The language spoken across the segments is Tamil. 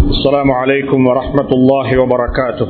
السلام عليكم ورحمة الله وبركاته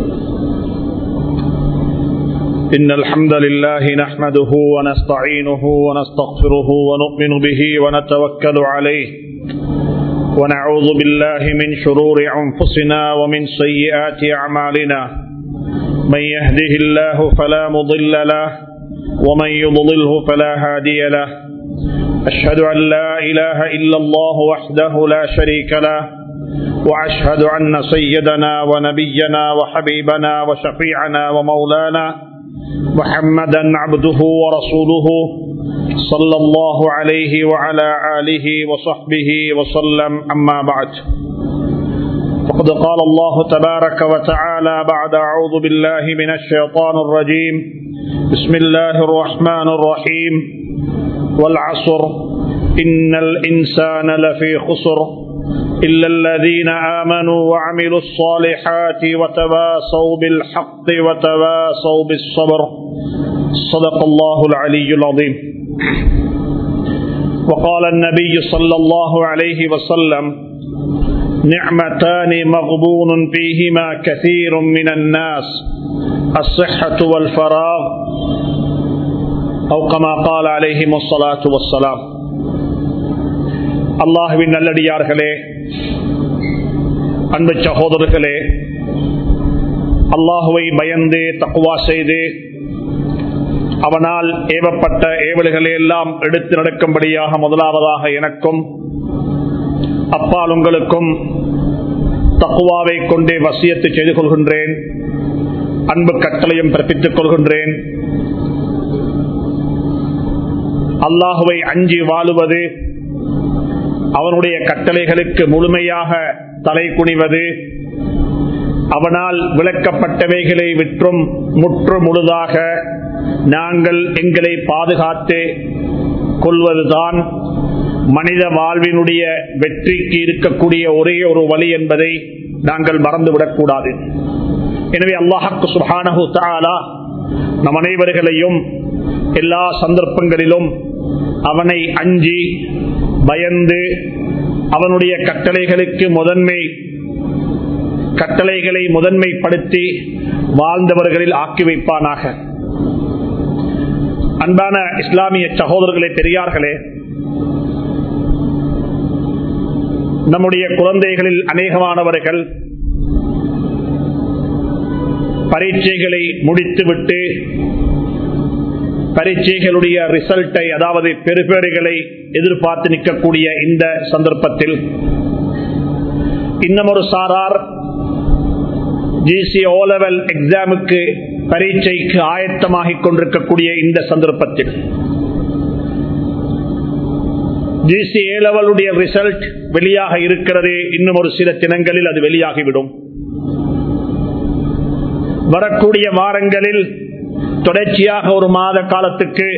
إن الحمد لله نحمده ونستعينه ونستغفره ونؤمن به ونتوكل عليه ونعوذ بالله من شرور أنفسنا ومن سيئات أعمالنا من يهده الله فلا مضل له ومن يضلله فلا هادي له أشهد أن لا إله إلا الله وحده لا شريك له وأشهد أن سيدنا ونبينا وحبيبنا وشفيعنا ومولانا محمدا عبده ورسوله صلى الله عليه وعلى آله وصحبه وسلم أما بعد فقد قال الله تبارك وتعالى بعد أعوذ بالله من الشيطان الرجيم بسم الله الرحمن الرحيم والعصر إن الإنسان لفي خسر إلا الذين آمنوا وعملوا الصالحات وتواصوا بالحق وتواصوا بالصبر صدق الله العلي العظيم وقال النبي صلى الله عليه وسلم نعمتان مغبون فيهما كثير من الناس الصحة والفراغ أو كما قال عليهم الصلاة والسلام அல்லாஹுவின் நல்லடியார்களே அன்பு சகோதரர்களே அல்லாஹுவை பயந்து தக்குவா செய்து அவனால் ஏவப்பட்ட ஏவல்களை எல்லாம் எடுத்து நடக்கும்படியாக முதலாவதாக எனக்கும் அப்பால் உங்களுக்கும் தக்குவாவை கொண்டே வசியத்தை செய்து கொள்கின்றேன் அன்பு கட்டளையும் பிறப்பித்துக் கொள்கின்றேன் அல்லாஹுவை அஞ்சி வாழுவது அவனுடைய கட்டளைகளுக்கு முழுமையாக தலை குனிவது அவனால் விளக்கப்பட்டவைகளை விற்றும் முற்று முழுதாக நாங்கள் எங்களை பாதுகாத்து கொள்வதுதான் மனித வாழ்வினுடைய வெற்றிக்கு இருக்கக்கூடிய ஒரே ஒரு வழி என்பதை நாங்கள் மறந்துவிடக்கூடாது எனவே அல்லாஹாக்கு சுபானஹு தாலா நம் அனைவர்களையும் எல்லா சந்தர்ப்பங்களிலும் அவனை அஞ்சி பயந்து அவனுடைய கட்டளைகளுக்கு முதன்மை கட்டளைகளை முதன்மைப்படுத்தி வாழ்ந்தவர்களில் ஆக்கி வைப்பானாக அன்பான இஸ்லாமிய சகோதரர்களே பெரியார்களே நம்முடைய குழந்தைகளில் அநேகமானவர்கள் பரீட்சைகளை முடித்துவிட்டு பரீட்சைகளுடைய ரிசல்ட்டை அதாவது பெறுபேறுகளை எதிர்பார்த்து நிற்கக்கூடிய இந்த சந்தர்ப்பத்தில் இன்னும் ஒரு சாரார் ஜிசி ஓ லெவல் எக்ஸாமுக்கு பரீட்சைக்கு ஆயத்தமாகிக் கொண்டிருக்கக்கூடிய இந்த சந்தர்ப்பத்தில் ஜிசி ஏ லெவலுடைய ரிசல்ட் வெளியாக இருக்கிறது இன்னும் ஒரு சில தினங்களில் அது வெளியாகிவிடும் வரக்கூடிய வாரங்களில் தொடர்ச்சியாக ஒரு மாத காலத்துக்கு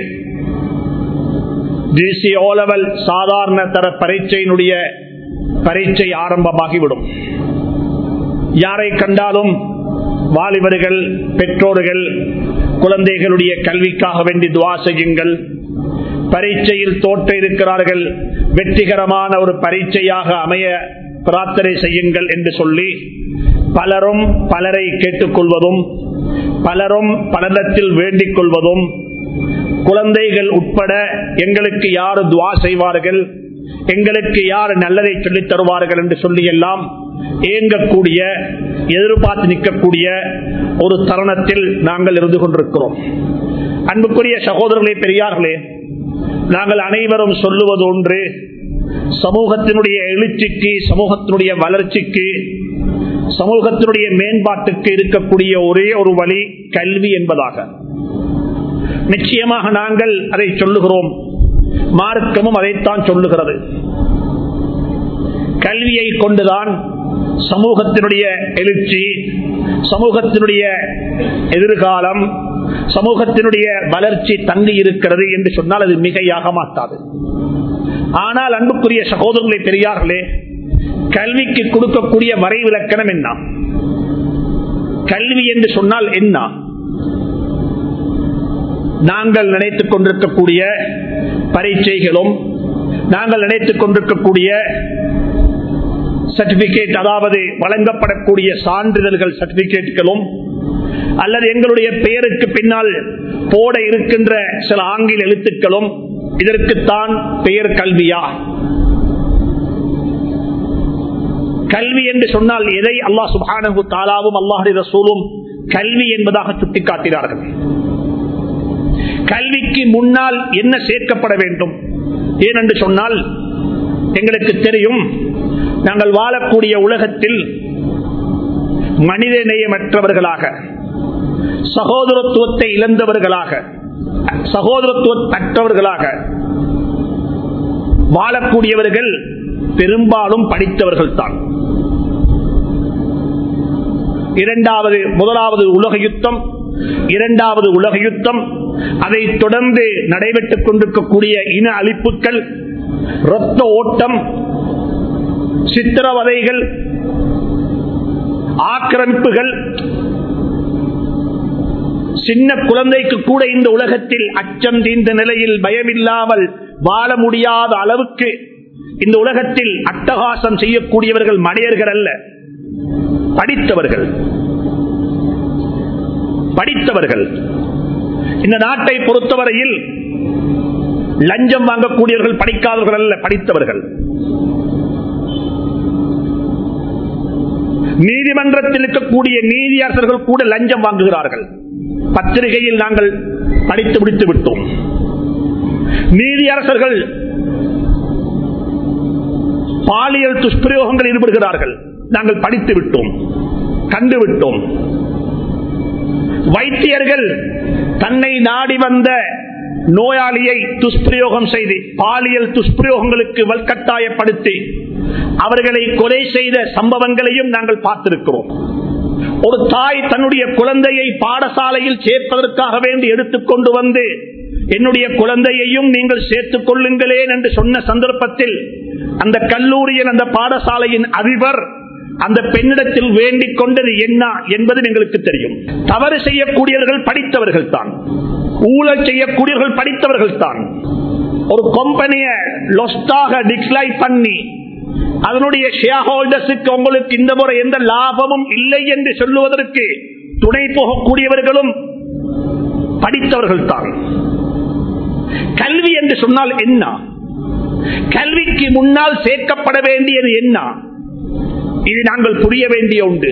ஜிசி ஓ லெவல் சாதாரண தர பரீட்சையினுடைய பரீட்சை ஆரம்பமாகிவிடும் யாரை கண்டாலும் வாலிபர்கள் பெற்றோர்கள் குழந்தைகளுடைய கல்விக்காக வேண்டி துவா செய்யுங்கள் பரீட்சையில் தோற்ற இருக்கிறார்கள் வெற்றிகரமான ஒரு பரீட்சையாக அமைய பிரார்த்தனை செய்யுங்கள் என்று சொல்லி பலரும் பலரை கேட்டுக்கொள்வதும் பலரும் பலரிடத்தில் வேண்டிக் கொள்வதும் குழந்தைகள் உட்பட எங்களுக்கு யார் துவா செய்வார்கள் எங்களுக்கு யார் நல்லதை சொல்லித் தருவார்கள் என்று சொல்லி எல்லாம் ஏங்கக்கூடிய எதிர்பார்த்து நிற்கக்கூடிய ஒரு தருணத்தில் நாங்கள் இருந்து கொண்டிருக்கிறோம் அன்புக்குரிய சகோதரர்களே பெரியார்களே நாங்கள் அனைவரும் சொல்லுவது ஒன்று சமூகத்தினுடைய எழுச்சிக்கு சமூகத்தினுடைய வளர்ச்சிக்கு சமூகத்தினுடைய மேம்பாட்டுக்கு இருக்கக்கூடிய ஒரே ஒரு வழி கல்வி என்பதாக நிச்சயமாக நாங்கள் அதை சொல்லுகிறோம் மார்க்கமும் அதைத்தான் சொல்லுகிறது கல்வியை கொண்டுதான் சமூகத்தினுடைய எழுச்சி சமூகத்தினுடைய எதிர்காலம் சமூகத்தினுடைய வளர்ச்சி தங்கி இருக்கிறது என்று சொன்னால் அது மிகையாக மாட்டாது ஆனால் அன்புக்குரிய சகோதரர்களை பெரியார்களே கல்விக்கு கொடுக்கக்கூடிய வரைவிலக்கணம் என்ன கல்வி என்று சொன்னால் என்ன நாங்கள் நினைத்துக் கொண்டிருக்கக்கூடிய பரீட்சைகளும் நாங்கள் நினைத்துக் கொண்டிருக்கக்கூடிய சர்டிபிகேட் அதாவது வழங்கப்படக்கூடிய சான்றிதழ்கள் சர்டிபிகேட்டுகளும் அல்லது எங்களுடைய பெயருக்கு பின்னால் போட இருக்கின்ற சில ஆங்கில எழுத்துக்களும் இதற்குத்தான் பெயர் கல்வியா கல்வி என்று சொன்னால் எதை அல்லாஹ் சுபானு தாலாவும் அல்லாஹி ரசூலும் கல்வி என்பதாக சுட்டிக்காட்டினார்கள் கல்விக்கு முன்னால் என்ன சேர்க்கப்பட வேண்டும் ஏனென்று சொன்னால் எங்களுக்கு தெரியும் நாங்கள் வாழக்கூடிய உலகத்தில் மனித நேயமற்றவர்களாக சகோதரத்துவத்தை இழந்தவர்களாக சகோதரத்துவத்தற்றவர்களாக வாழக்கூடியவர்கள் பெரும்பாலும் படித்தவர்கள் தான் இரண்டாவது முதலாவது உலக யுத்தம் இரண்டாவது உலக யுத்தம் அதை தொடர்ந்து நடைபெற்றுக் கொண்டிருக்கக்கூடிய இன அழிப்புகள் இரத்த ஓட்டம் சித்திரவதைகள் ஆக்கிரமிப்புகள் சின்ன குழந்தைக்கு கூட இந்த உலகத்தில் அச்சம் தீர்ந்த நிலையில் பயமில்லாமல் வாழ முடியாத அளவுக்கு இந்த உலகத்தில் அட்டகாசம் செய்யக்கூடியவர்கள் மனிதர்கள் அல்ல படித்தவர்கள் படித்தவர்கள் இந்த நாட்டை பொறுத்தவரையில் லஞ்சம் வாங்கக்கூடியவர்கள் படிக்காதவர்கள் அல்ல படித்தவர்கள் நீதிமன்றத்தில் இருக்கக்கூடிய நீதியரசர்கள் கூட லஞ்சம் வாங்குகிறார்கள் பத்திரிகையில் நாங்கள் படித்து முடித்து விட்டோம் நீதியரசர்கள் பாலியல் துஷ்பிரயோகங்கள் ஈடுபடுகிறார்கள் நாங்கள் படித்து விட்டோம் கண்டுவிட்டோம் வைத்தியர்கள் தன்னை நாடி வந்த நோயாளியை துஷ்பிரயோகம் செய்து பாலியல் துஷ்பிரயோகங்களுக்கு வல்கட்டாயப்படுத்தி அவர்களை கொலை செய்த சம்பவங்களையும் நாங்கள் பார்த்திருக்கிறோம் ஒரு தாய் தன்னுடைய குழந்தையை பாடசாலையில் சேர்ப்பதற்காக வேண்டி எடுத்துக்கொண்டு வந்து என்னுடைய குழந்தையையும் நீங்கள் சேர்த்துக் கொள்ளுங்களேன் என்று சொன்ன சந்தர்ப்பத்தில் அந்த கல்லூரியின் அந்த பாடசாலையின் அதிபர் அந்த பெண்ணிடத்தில் வேண்டிக் கொண்டது என்ன என்பது எங்களுக்கு தெரியும் தவறு செய்யக்கூடியவர்கள் படித்தவர்கள் தான் ஊழல் செய்யக்கூடியவர்கள் படித்தவர்கள் தான் ஒரு கம்பெனியை லொஸ்டாக டிக்ளைன் பண்ணி அதனுடைய ஷேர் ஹோல்டர்ஸுக்கு உங்களுக்கு இந்த முறை எந்த லாபமும் இல்லை என்று சொல்லுவதற்கு துணை போகக்கூடியவர்களும் படித்தவர்கள் தான் கல்வி என்று சொன்னால் என்ன கல்விக்கு முன்னால் சேர்க்கப்பட வேண்டியது என்ன இது நாங்கள் புரிய வேண்டிய உண்டு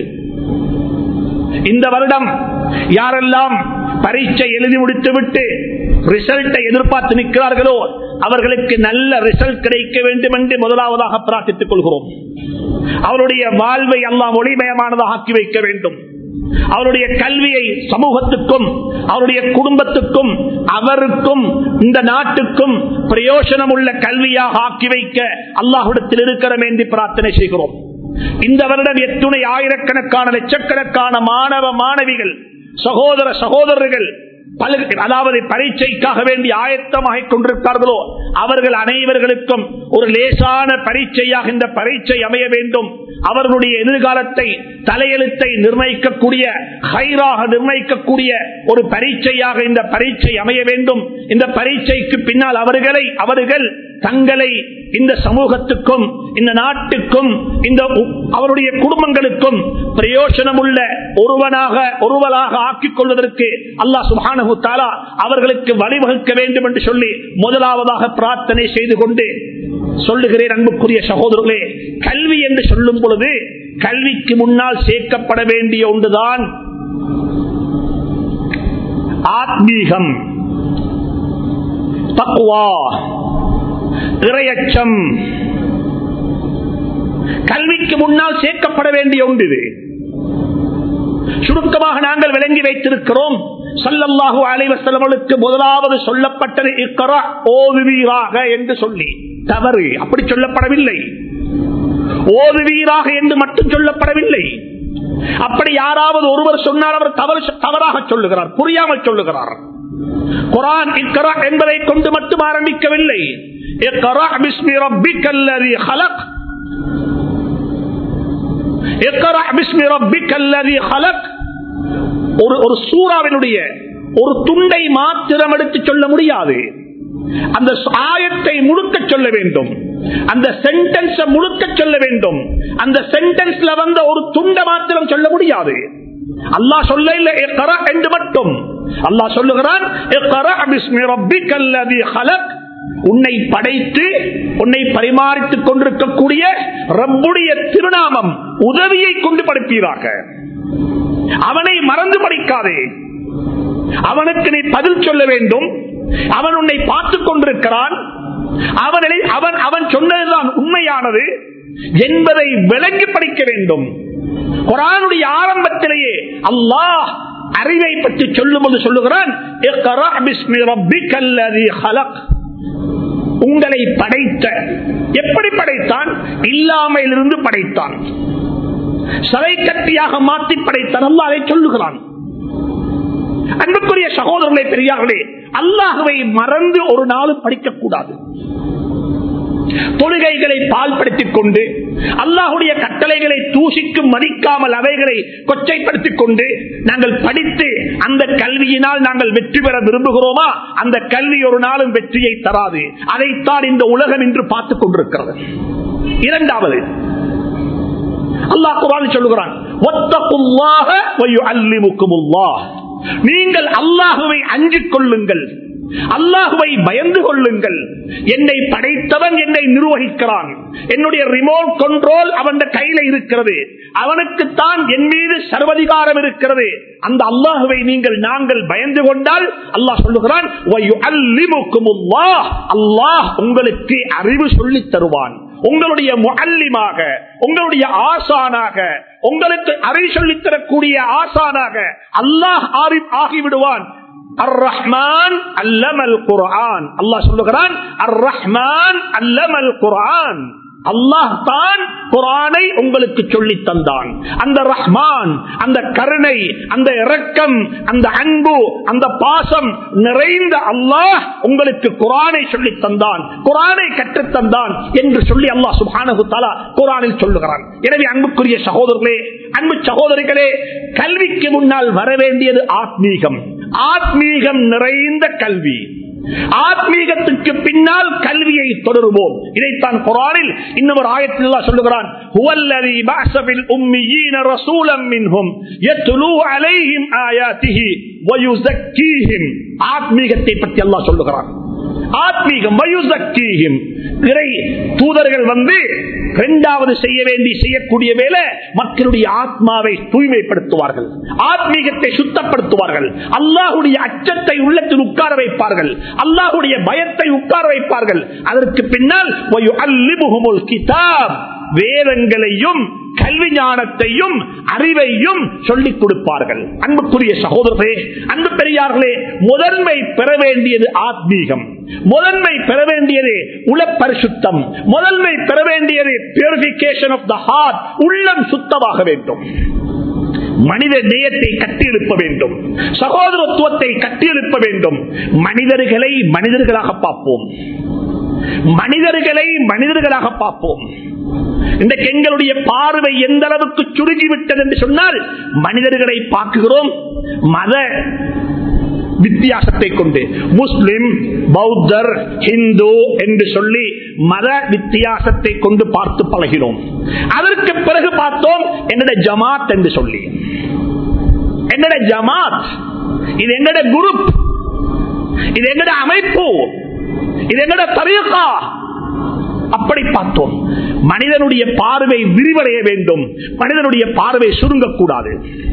இந்த வருடம் யாரெல்லாம் பரீட்சை எழுதி முடித்துவிட்டு ரிசல்ட்டை எதிர்பார்த்து நிற்கிறார்களோ அவர்களுக்கு நல்ல ரிசல்ட் கிடைக்க வேண்டும் என்று முதலாவதாக பிரார்த்தித்துக் கொள்கிறோம் அவருடைய வாழ்வை எல்லாம் ஒளிமயமானதாக ஆக்கி வைக்க வேண்டும் அவருடைய கல்வியை சமூகத்துக்கும் அவருடைய குடும்பத்துக்கும் அவருக்கும் இந்த நாட்டுக்கும் பிரயோஜனம் உள்ள கல்வியாக ஆக்கி வைக்க அல்லாஹுடத்தில் இருக்கிறோம் என்று பிரார்த்தனை செய்கிறோம் இந்த வருடம் எத்துணை ஆயிரக்கணக்கான லட்சக்கணக்கான மாணவ மாணவிகள் சகோதர சகோதரர்கள் அதாவது பரீட்சைக்காக வேண்டி ஆயத்தமாக கொண்டிருக்கிறார்களோ அவர்கள் அனைவர்களுக்கும் ஒரு லேசான பரீட்சையாக இந்த பரீட்சை அமைய வேண்டும் அவர்களுடைய எதிர்காலத்தை தலையெழுத்தை நிர்ணயிக்கக்கூடிய ஹைராக நிர்ணயிக்கக்கூடிய ஒரு பரீட்சையாக இந்த பரீட்சை அமைய வேண்டும் இந்த பரீட்சைக்கு பின்னால் அவர்களை அவர்கள் தங்களை இந்த சமூகத்துக்கும் இந்த நாட்டுக்கும் இந்த அவருடைய குடும்பங்களுக்கும் பிரயோஜனம் உள்ள ஒருவனாக ஒருவராக ஆக்கிக் கொள்வதற்கு அல்லா சுபானு தாலா அவர்களுக்கு வழிவகுக்க வேண்டும் என்று சொல்லி முதலாவதாக பிரார்த்தனை செய்து கொண்டு சொல்லுகிறேன் அன்புக்குரிய சகோதரர்களே கல்வி என்று சொல்லும் பொழுது கல்விக்கு முன்னால் சேர்க்கப்பட வேண்டிய ஒன்றுதான் ஆத்மீகம் தக்குவா இறையச்சம் கல்விக்கு முன்னால் சேர்க்கப்பட வேண்டிய ஒன்று இது சுருக்கமாக நாங்கள் விளங்கி வைத்திருக்கிறோம் சல்லல்லாஹு அலைவசலவளுக்கு முதலாவது சொல்லப்பட்டது இக்கரா ஓதுவீராக என்று சொல்லி தவறு அப்படி சொல்லப்படவில்லை ஓதுவீராக என்று மட்டும் சொல்லப்படவில்லை அப்படி யாராவது ஒருவர் சொன்னால் அவர் தவறு தவறாக சொல்லுகிறார் புரியாமல் சொல்லுகிறார் குரான் இக்கரா என்பதை கொண்டு மட்டும் ஆரம்பிக்கவில்லை ஒரு ஒரு சூறாவினுடைய ஒரு துண்டை மாத்திரம் எடுத்து சொல்ல முடியாது அந்த ஆயத்தை முழுக்க சொல்ல வேண்டும் அந்த சென்டென்ஸ் முழுக்க சொல்ல வேண்டும் அந்த சென்டென்ஸ்ல வந்த ஒரு துண்ட மாத்திரம் சொல்ல முடியாது அல்லாஹ் சொல்ல இல்ல இக்ரா என்று மட்டும் அல்லாஹ் சொல்லுகிறான் இக்ரா பிஸ்மி ரப்பிக்கல் லதீ ஹலக் உன்னை படைத்து உன்னை பரிமாறித்துக் கொண்டிருக்கக்கூடிய ரப்புடைய திருநாமம் உதவியை கொண்டு படிப்பீராக அவனை மறந்து படிக்காதே அவனுக்கு நீ பதில் சொல்ல வேண்டும் அவன் உன்னை பார்த்துக் கொண்டிருக்கிறான் அவனை அவன் அவன் சொன்னதுதான் உண்மையானது என்பதை விளங்கி படிக்க வேண்டும் குரானுடைய ஆரம்பத்திலேயே அல்லாஹ் அறிவை பற்றி சொல்லும் போது சொல்லுகிறான் "இக்ரா பிஸ்மி ரப்பிக்கல் லதீ ஹலக்." உங்களை படைத்த எப்படி படைத்தான் இல்லாமையிலிருந்து படைத்தான் சதை கட்டியாக மாற்றி படைத்தான் அல்லாஹ் அதை சொல்லுகிறான் அன்புக்குரிய சகோதரர்களே பெரியார்களே அல்லாஹுவை மறந்து ஒரு நாளும் படிக்கக்கூடாது தொழுகைகளை பால்படுத்திக் கொண்டு அல்லாஹுடைய கட்டளைகளை தூசிக்கு மதிக்காமல் அவைகளை கொச்சைப்படுத்திக் கொண்டு நாங்கள் படித்து அந்த கல்வியினால் நாங்கள் வெற்றி பெற விரும்புகிறோமா அந்த கல்வி ஒரு நாளும் வெற்றியை தராது அதைத்தான் இந்த உலகம் இன்று பார்த்துக் கொண்டிருக்கிறது இரண்டாவது அல்லாஹ் குரான் சொல்லுகிறான் "வத்தகுல்லாஹ வயுஅல்லிமுக்குமுல்லாஹ்." நீங்கள் அல்லாஹுவை அஞ்சிக் கொள்ளுங்கள் அல்லாஹுவை பயந்து கொள்ளுங்கள் என்னை படைத்தவன் என்னை நிர்வகிக்கிறான் என்னுடைய ரிமோட் கண்ட்ரோல் அவன் கையில இருக்கிறது அவனுக்குத்தான் என் மீது சர்வதிகாரம் இருக்கிறது அந்த அல்லாஹுவை நீங்கள் நாங்கள் பயந்து கொண்டால் அல்லாஹ் சொல்லுகிறான் "வயுஅல்லிமுக்குமுல்லாஹ்." அல்லாஹ் உங்களுக்கு அறிவு சொல்லித் தருவான் உங்களுடைய முஅல்லிமாக உங்களுடைய ஆசானாக உங்களுக்கு அறிவு சொல்லித் தரக்கூடிய ஆசானாக அல்லாஹ் ஆரி- ஆகிவிடுவான் அர் ரஹ்மான் அல்லமல் குர்ஆன் அல்லாஹ் சொல்லுகிறான் அர் ரஹ்மான் அல்லமல் குர்ஆன் அல்லாஹ் தான் குரானை உங்களுக்கு சொல்லி தந்தான் அந்த ரஹ்மான் அந்த கருணை அந்த இரக்கம் அந்த அன்பு அந்த பாசம் நிறைந்த அல்லாஹ் உங்களுக்கு குரானை சொல்லி தந்தான் குரானை கற்றுத் தந்தான் என்று சொல்லி அல்லாஹ் சுபானு தாலா குரானில் சொல்லுகிறான் எனவே அன்புக்குரிய சகோதரர்களே அன்பு சகோதரிகளே கல்விக்கு முன்னால் வர வேண்டியது ஆத்மீகம் ஆத்மீகம் நிறைந்த கல்வி ஆத்மீகத்துக்கு பின்னால் கல்வியை தொடருவோம் இதைத்தான் குரானில் இன்னும் ஒரு ஆயத்தில் அல்லாஹ் சொல்லுகிறான் "ஹுவல்லதீ பஅஸ ஃபில் உம்மீன ரசூலம் மின்ஹும் யத்லூ அலைஹிம் ஆயாத்திஹி வயுஸக்கீஹிம்." ஆத்மீகத்தை பற்றி அல்லாஹ் சொல்லுகிறான் ஆத்மீகம் வயுஸக்கீஹிம். இறை தூதர்கள் வந்து இரண்டாவது செய்ய வேண்டி செய்யக்கூடிய வேலை மக்களுடைய ஆத்மாவை தூய்மைப்படுத்துவார்கள் ஆத்மீகத்தை சுத்தப்படுத்துவார்கள் அல்லாஹுடைய அச்சத்தை உள்ளத்தில் உட்கார வைப்பார்கள் அல்லாஹுடைய பயத்தை உட்கார வைப்பார்கள் அதற்கு பின்னால் வயுஅல்லிமுஹுமுல் கிதாப் வேதங்களையும் கல்வி ஞானத்தையும் அறிவையும் சொல்லிக் கொடுப்பார்கள் அன்புக்குரிய சகோதரர்களே அன்பு பெரியார்களே முதன்மை பெற வேண்டியது ஆத்மீகம் முதன்மை பெற வேண்டியது உளப்பரிசுத்தம் முதன்மை பெற வேண்டியது பியூரிபிகேஷன் ஆஃப் த ஹார்ட் உள்ளம் சுத்தமாக வேண்டும் மனித நேயத்தை கட்டியெழுப்ப வேண்டும் சகோதரத்துவத்தை கட்டியெழுப்ப வேண்டும் மனிதர்களை மனிதர்களாக பார்ப்போம் மனிதர்களை மனிதர்களாக பார்ப்போம் இன்றைக்கு எங்களுடைய பார்வை எந்த அளவுக்கு சுருங்கிவிட்டது என்று சொன்னால் மனிதர்களை பார்க்குகிறோம் மத வித்தியாசத்தை கொண்டு முஸ்லிம் பௌத்தர் ஹிந்து என்று சொல்லி மத வித்தியாசத்தை கொண்டு பார்த்து பழகிறோம் அதற்கு பிறகு பார்த்தோம் என்னோட ஜமாத் என்று சொல்லி என்னோட ஜமாத் இது எங்கட குரூப் இது எங்கட அமைப்பு இது எங்கட தரீகா அப்படி பார்த்தோம் மனிதனுடைய பார்வை விரிவடைய வேண்டும் மனிதனுடைய பார்வை சுருங்கக்கூடாது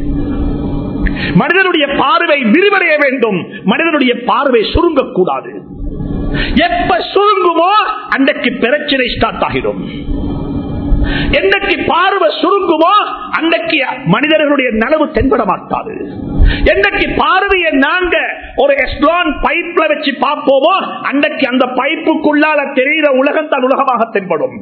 மனிதனுடைய பார்வை விரிவடைய வேண்டும் மனிதனுடைய பார்வை சுருங்கக்கூடாது எப்ப சுருங்குமோ அன்றைக்கு பிரச்சனை ஸ்டார்ட் ஆகிடும் என்னைக்கு பார்வை சுருங்குமோ அன்றைக்கு மனிதர்களுடைய நலவு தென்பட மாட்டாது என்னைக்கு பார்வையை நாங்க ஒரு எஸ்லான் பைப்ல வச்சு பார்ப்போமோ அன்றைக்கு அந்த பைப்புக்குள்ளால தெரிகிற உலகம் தான் உலகமாக தென்படும்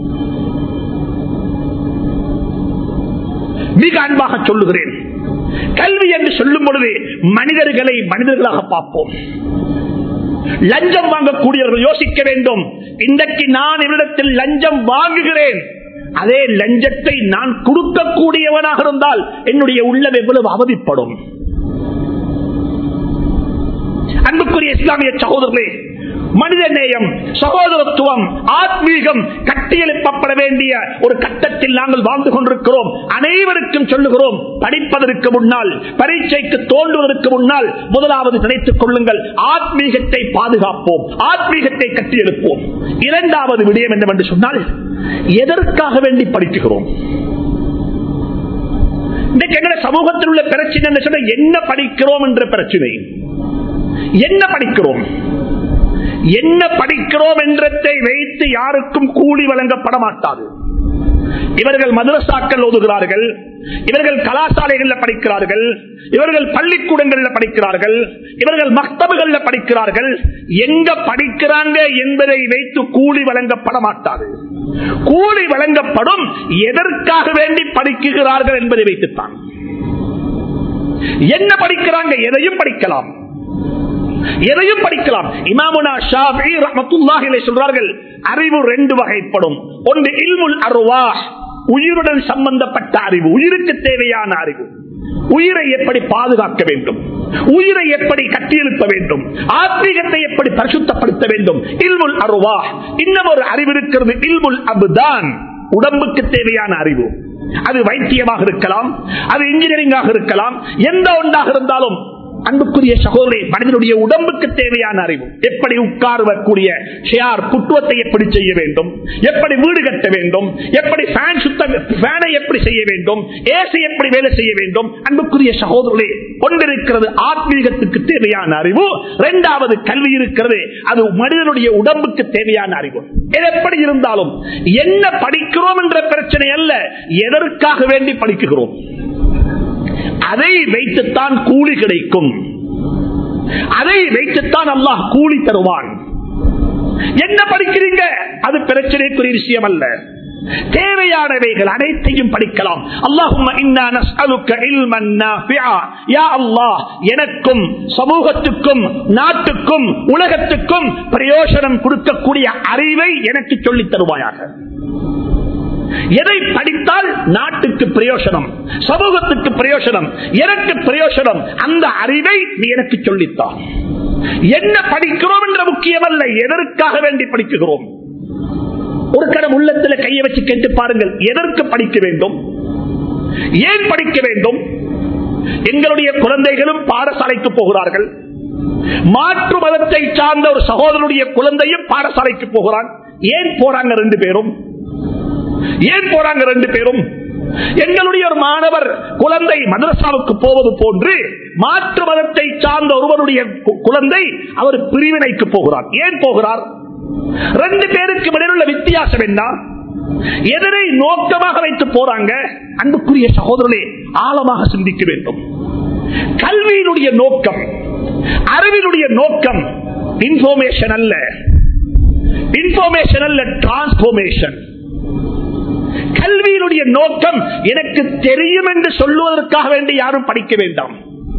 மிக அன்பாக சொல்லுகிறேன் கல்வி என்று சொல்லும் பொழுது மனிதர்களை மனிதர்களாக பார்ப்போம் லஞ்சம் வாங்கக்கூடியவர்கள் யோசிக்க வேண்டும் இன்றைக்கு நான் இவரிடத்தில் லஞ்சம் வாங்குகிறேன் அதே லஞ்சத்தை நான் கொடுக்கக்கூடியவனாக இருந்தால் என்னுடைய உள்ளம் எவ்வளவு அவதிப்படும் அன்புக்குரிய இஸ்லாமிய சகோதரர்களே மனித நேயம் சகோதரத்துவம் ஆத்மீகம் கட்டியெழுப்பப்பட வேண்டிய ஒரு கட்டத்தில் நாங்கள் வாழ்ந்து கொண்டிருக்கிறோம் அனைவருக்கும் சொல்லுகிறோம் படிப்பதற்கு முன்னால் பரீட்சைக்கு தோன்றுவதற்கு முன்னால் முதலாவது நினைத்துக் கொள்ளுங்கள் ஆத்மீகத்தை பாதுகாப்போம் ஆத்மீகத்தை கட்டியெழுப்போம் இரண்டாவது விடயம் என்னவென்று சொன்னால் எதற்காக வேண்டி படிக்கிறோம் இன்றைக்கு எங்க சமூகத்தில் உள்ள பிரச்சனை என்ன சொன்னா என்ன படிக்கிறோம் என்ற பிரச்சனை என்ன படிக்கிறோம் என்ன படிக்கிறோம் என்றதை வைத்து யாருக்கும் கூலி வழங்கப்பட மாட்டாது இவர்கள் மதரசாக்கள் ஓதுகிறார்கள் இவர்கள் கலாசாலைகளில் படிக்கிறார்கள் இவர்கள் பள்ளிக்கூடங்களில் படிக்கிறார்கள் இவர்கள் மக்தபுகளில் படிக்கிறார்கள் எங்க படிக்கிறாங்க என்பதை வைத்து கூலி வழங்கப்பட மாட்டாது கூலி வழங்கப்படும் எதற்காக வேண்டி படிக்குகிறார்கள் என்பதை வைத்துத்தான் என்ன படிக்கிறாங்க எதையும் படிக்கலாம் எதையும் படிக்கலாம் இமாமுனா ஷாஃபி ரஹ்மத்துல்லாஹி சொல்றார்கள் அறிவு ரெண்டு வகைப்படும் ஒன்று இல்முல் அருவா உயிருடன் சம்பந்தப்பட்ட அறிவு உயிருக்கு தேவையான அறிவு உயிரை எப்படி பாதுகாக்க வேண்டும் உயிரை எப்படி கட்டியெழுப்ப வேண்டும் ஆத்மீகத்தை எப்படி பரிசுத்தப்படுத்த வேண்டும் இல்முல் அருவா இன்னும் ஒரு அறிவு இருக்கிறது இல்முல் அபுதான் உடம்புக்கு தேவையான அறிவு அது வைத்தியமாக இருக்கலாம் அது இன்ஜினியரிங்காக இருக்கலாம் எந்த ஒன்றாக இருந்தாலும் அன்புக்குரிய சகோதரி மனிதனுடைய உடம்புக்கு தேவையான அறிவு எப்படி உட்காருவக்கூடிய ஷேர் புட்டுவத்தை எப்படி செய்ய வேண்டும் எப்படி வீடு கட்ட வேண்டும் எப்படி ஃபேன் சுத்த ஃபேனை எப்படி செய்ய வேண்டும் ஏசி எப்படி வேலை செய்ய வேண்டும் அன்புக்குரிய சகோதரர்களே கொண்டிருக்கிறது ஆத்மீகத்துக்கு தேவையான அறிவு இரண்டாவது கல்வி இருக்கிறது அது மனிதனுடைய உடம்புக்கு தேவையான அறிவு இது எப்படி இருந்தாலும் என்ன படிக்கிறோம் என்ற பிரச்சனை அல்ல எதற்காக வேண்டி படிக்கிறோம் அதை வைத்துத்தான் கூலி கிடைக்கும் அதை வைத்துத்தான் அல்லாஹ் கூலி தருவான் என்ன படிக்கிறீங்க அது பிரச்சனைக்குரிய விஷயம் அல்ல தேவையானவைகள் அனைத்தையும் படிக்கலாம் அல்லாஹ் எனக்கும் சமூகத்துக்கும் நாட்டுக்கும் உலகத்துக்கும் பிரயோஜனம் கொடுக்கக்கூடிய அறிவை எனக்கு சொல்லித் தருவாயாக எதை படித்தால் நாட்டுக்கு பிரயோசனம் சமூகத்துக்கு பிரயோசனம் எனக்கு பிரயோசனம் அந்த அறிவை நீ எனக்கு சொல்லித்தான் என்ன படிக்கிறோம் என்ற முக்கியமல்ல எதற்காக வேண்டி படிக்கிறோம் ஒரு கடம் உள்ளத்தில் கையை வச்சு கேட்டு பாருங்கள் எதற்கு படிக்க வேண்டும் ஏன் படிக்க வேண்டும் எங்களுடைய குழந்தைகளும் பாடசாலைக்கு போகிறார்கள் மாற்று மதத்தை சார்ந்த ஒரு சகோதரனுடைய குழந்தையும் பாடசாலைக்கு போகிறான் ஏன் போறாங்க ரெண்டு பேரும் ஏன் போறாங்க ரெண்டு பேரும் எங்களுடைய ஒரு மாணவர் குழந்தை மதரசாவுக்கு போவது போன்று மாற்று மதத்தை சார்ந்த ஒருவருடைய குழந்தை அவர் பிரிவினைக்கு போகிறார் ஏன் போகிறார் ரெண்டு பேருக்கு இடையில் உள்ள வித்தியாசம் என்ன எதனை நோக்கமாக வைத்து போறாங்க அன்புக்குரிய சகோதரனே ஆழமாக சிந்திக்க வேண்டும் கல்வியினுடைய நோக்கம் அறிவினுடைய நோக்கம் இன்ஃபர்மேஷன் அல்ல இன்ஃபர்மேஷன் அல்ல டிரான்ஸ்பர்மேஷன் கல்வியினுடைய நோக்கம் எனக்கு தெரியும் என்று சொல்லுவதற்காக வேண்டி யாரும் படிக்க வேண்டாம்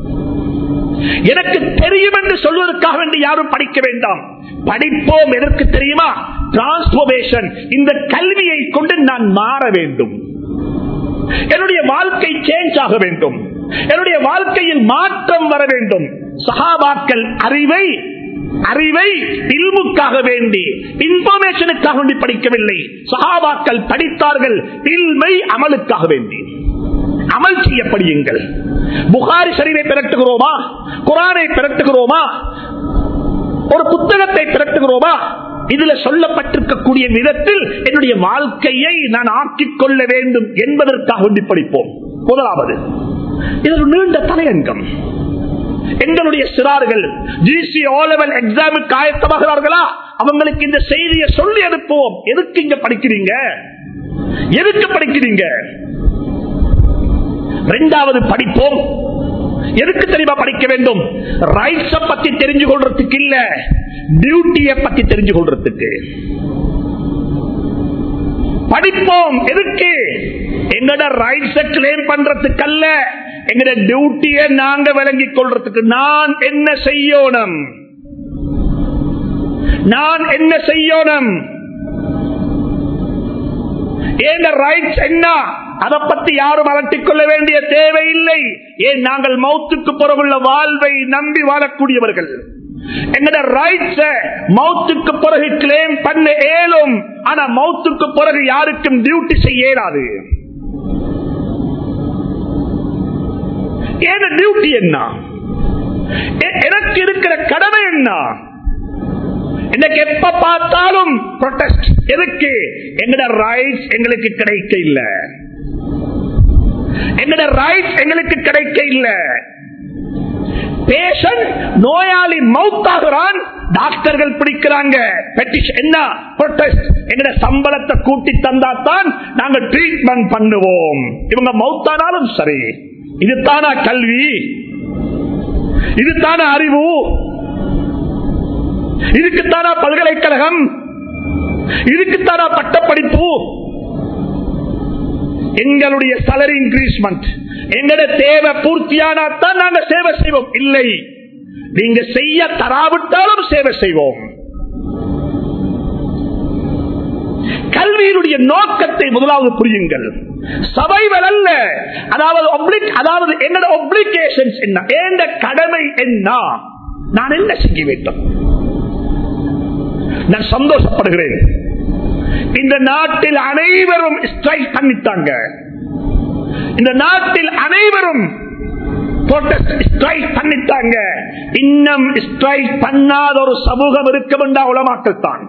எனக்கு தெரியும் என்று சொல்வதற்காக வேண்டி யாரும் படிக்க வேண்டாம் படிப்போம் எதற்கு தெரியுமா டிரான்ஸ்பர்மேஷன் இந்த கல்வியை கொண்டு நான் மாற வேண்டும் என்னுடைய வாழ்க்கை சேஞ்ச் ஆக வேண்டும் என்னுடைய வாழ்க்கையில் மாற்றம் வர வேண்டும் சகாபாக்கள் அறிவை அறிவை இல்முக்காக வேண்டி இன்ஃபர்மேஷனுக்காக வேண்டி படிக்கவில்லை சகாபாக்கள் படித்தார்கள் இல்மை அமலுக்காக வேண்டி அமல் செய்ய படியுங்கள் புகாரி சரிவை பிறட்டுகிறோமா குரானை பிறட்டுகிறோமா ஒரு புத்தகத்தை பிறட்டுகிறோமா இதுல சொல்லப்பட்டிருக்கக்கூடிய விதத்தில் என்னுடைய வாழ்க்கையை நான் ஆக்கிக் கொள்ள வேண்டும் என்பதற்காக வேண்டி படிப்போம் முதலாவது இது ஒரு நீண்ட தலையங்கம் எங்களுடைய சிறார்கள் ஜிசி ஓலவல் எக்ஸாமுக்கு ஆயத்தமாகிறார்களா அவங்களுக்கு இந்த செய்தியை சொல்லி அனுப்புவோம் எதுக்கு இங்க படிக்கிறீங்க எதுக்கு படிக்கிறீங்க ரெண்டாவது படிப்போம் எதுக்கு தெரியுமா படிக்க வேண்டும் ரைட்ஸ பத்தி தெரிஞ்சு கொள்றதுக்கு இல்ல டியூட்டிய பத்தி தெரிஞ்சு கொள்றதுக்கு படிப்போம் எதுக்கு எங்கட ரைட்ஸ கிளைம் பண்றதுக்கு அல்ல எங்கட டியூட்டிய நாங்க விளங்கிக் கொள்றதுக்கு நான் என்ன செய்யணும் நான் என்ன செய்யணும் ஏன் ரைட்ஸ் என்ன அதை பத்தி யாரும் அலட்டிக் கொள்ள வேண்டிய தேவையில்லை ஏன் நாங்கள் மௌத்துக்கு புறமுள்ள வாழ்வை நம்பி வாழக்கூடியவர்கள் எங்கட ரைட்ஸ மௌத்துக்கு பிறகு கிளைம் பண்ண ஏலும் ஆனா மௌத்துக்கு பிறகு யாருக்கும் டியூட்டி செய்ய இயலாது ஏன டியூட்டி என்ன எ- எனக்கு இருக்கிற கடமை என்ன இன்னைக்கு எப்ப பார்த்தாலும் protest. எதுக்கு எங்கட ரைட்ஸ் எங்களுக்கு கிடைக்க இல்ல எங்கட ரைட்ஸ் எங்களுக்கு கிடைக்க இல்ல பேஷண்ட் நோயாளி மவுத்தாகிறான் டாக்டர்கள் பிடிக்கிறாங்க பெட்டிஷன் என்ன protest. எங்கட சம்பளத்தை கூட்டி தந்தாத்தான் நாங்க ட்ரீட்மெண்ட் பண்ணுவோம் இவங்க மவுத்தானாலும் சரி இதுதானா கல்வி இதுதானா அறிவு இதுக்குத்தானா பல்கலைக்கழகம் இதுக்குத்தானா பட்டப்படிப்பு எங்களுடைய salary இன்க்ரீஸ்மெண்ட் எங்களோட தேவை பூர்த்தியானாத்தான் நாங்க சேவை செய்வோம் இல்லை நீங்க செய்ய தராவிட்டாலும் சேவை செய்வோம் கல்வியினுடைய நோக்கத்தை முதலாவது புரியுங்கள் சபைகள் அல்ல அதாவது oblig- அதாவது என்னோட ஒப்ளிகேஷன்ஸ் என்ன எந்த கடமை என்ன நான் என்ன செய்ய வேண்டும் நான் சந்தோஷப்படுகிறேன் இந்த நாட்டில் அனைவரும் ஸ்ட்ரைக் பண்ணித்தாங்க இந்த நாட்டில் அனைவரும் ஸ்ட்ரைக் பண்ணித்தாங்க இன்னும் ஸ்ட்ரைக் பண்ணாத ஒரு சமூகம் இருக்க வேண்டாம் உலமாக்கள் தான்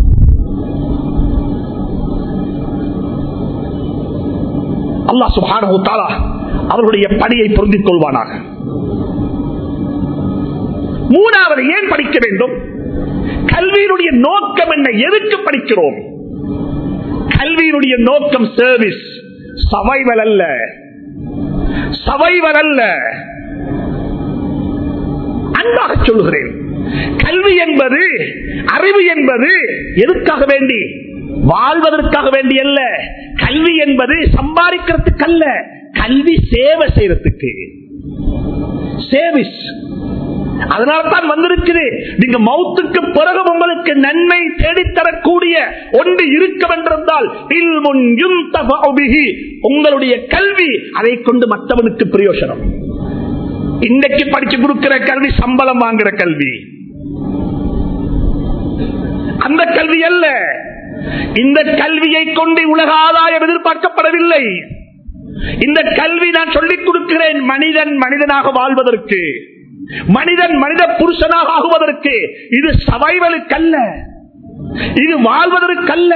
அல்லா சுபானு தாலா அவர்களுடைய பணியை பொருந்திக் கொள்வானாக மூணாவது ஏன் படிக்க வேண்டும் கல்வியினுடைய நோக்கம் என்ன எதுக்கு படிக்கிறோம் கல்வியினுடைய நோக்கம் சர்வீஸ் சவைவல் அல்ல சவைவல் அல்ல அன்பாக சொல்லுகிறேன் கல்வி என்பது அறிவு என்பது எதுக்காக வேண்டி வாழ்வதற்காக வேண்டி அல்ல கல்வி என்பது சம்பாதிக்கிறதுக்கு அல்ல கல்வி சேவை செய்யறதுக்கு சேவிஸ் அதனால்தான் வந்திருக்குது நீங்க மௌத்துக்கு பிறகு உங்களுக்கு நன்மை தேடித்தரக்கூடிய ஒன்று இருக்க வென்றிருந்தால் இல்முன் யுன்தஃபஉ பிஹி. உங்களுடைய கல்வி அதை கொண்டு மற்றவனுக்கு பிரயோஜனம் இன்றைக்கு படிச்சு கொடுக்கிற கல்வி சம்பளம் வாங்குற கல்வி அந்த கல்வி அல்ல இந்த கல்வியை கொண்டு உலக ஆதாயம் எதிர்பார்க்கப்படவில்லை இந்த கல்வி நான் சொல்லிக் கொடுக்கிறேன் மனிதன் மனிதனாக வாழ்வதற்கு மனிதன் மனித புருஷனாக ஆகுவதற்கு இது சவைவலுக்கல்ல இது வாழ்வதற்கல்ல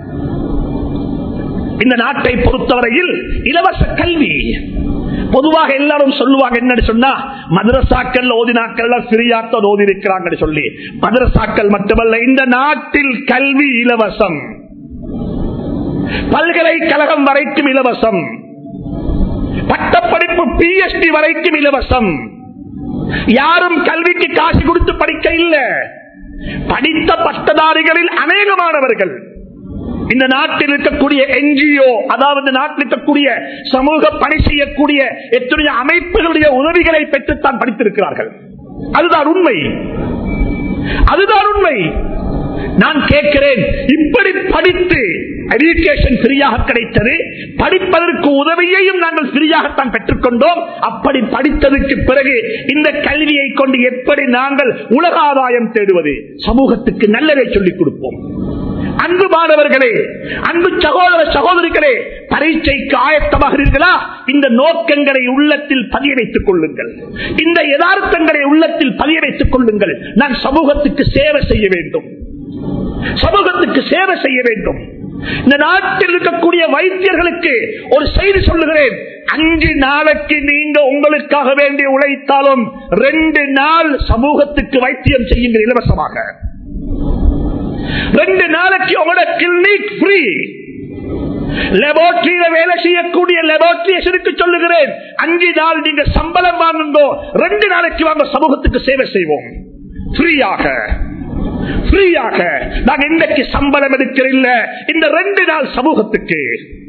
இந்த நாட்டை பொறுத்தவரையில் இலவச கல்வி பொதுவாக எல்லாரும் சொல்லுவாங்க என்னன்னு சொன்னா மதரசாக்கள் ஓதினாக்கள் ஃப்ரீயாத்தான் ஓதி இருக்கிறாங்கன்னு சொல்லி மதரசாக்கள் மட்டுமல்ல இந்த நாட்டில் கல்வி இலவசம் பல்கலைக்கழகம் வரைக்கும் இலவசம் பட்டப்படிப்பு பிஎஸ்டி வரைக்கும் இலவசம் யாரும் கல்விக்கு காசு கொடுத்து படிக்க இல்ல படித்த பட்டதாரிகளில் அநேகமானவர்கள் இந்த நாட்டில் இருக்கக்கூடிய என்ஜிஓ அதாவது இந்த நாட்டில் இருக்கக்கூடிய சமூக பணி செய்யக்கூடிய எத்தனையோ அமைப்புகளுடைய உதவிகளை பெற்றுத்தான் படித்திருக்கிறார்கள் அதுதான் உண்மை அதுதான் உண்மை நான் கேட்கிறேன் இப்படி படித்து எஜுகேஷன் ஃப்ரீயாக கிடைத்தது படிப்பதற்கு உதவியையும் நாங்கள் ஃப்ரீயாகத்தான் பெற்றுக்கொண்டோம் அப்படி படித்ததற்கு பிறகு இந்த கல்வியை கொண்டு எப்படி நாங்கள் உலக ஆதாயம் தேடுவது சமூகத்துக்கு நல்லதை சொல்லிக் கொடுப்போம் அன்பு மாணவர்களே அன்பு சகோதர சகோதரிகளே பரீட்சைக்கு ஆயத்தமாகிறீர்களா இந்த நோக்கங்களை உள்ளத்தில் பதிய வைத்துக் கொள்ளுங்கள் இந்த யதார்த்தங்களை உள்ளத்தில் பதிய வைத்துக் கொள்ளுங்கள் நான் சமூகத்துக்கு சேவை செய்ய வேண்டும் சமூகத்துக்கு சேவை செய்ய வேண்டும் இந்த நாட்டில் இருக்கக்கூடிய வைத்தியர்களுக்கு ஒரு செய்தி சொல்லுகிறேன் அஞ்சு நாளைக்கு நீங்க உங்களுக்காக வேண்டி உழைத்தாலும் ரெண்டு நாள் சமூகத்துக்கு வைத்தியம் செய்யுங்கள் இலவசமாக ரெண்டு நாளைக்கு உங்களோட கிளினிக் ஃப்ரீ லெபோரட்டரியில வேலை செய்யக்கூடிய லெபோரட்டரிக்கு சொல்லுகிறேன் அஞ்சு நாள் நீங்க சம்பளம் வாங்குங்கோ ரெண்டு நாளைக்கு வாங்க சமூகத்துக்கு சேவை செய்வோம் ஃப்ரீயாக ஃப்ரீயாக நாங்க இன்றைக்கு சம்பளம் எடுக்கிற இல்ல இந்த ரெண்டு நாள் சமூகத்துக்கு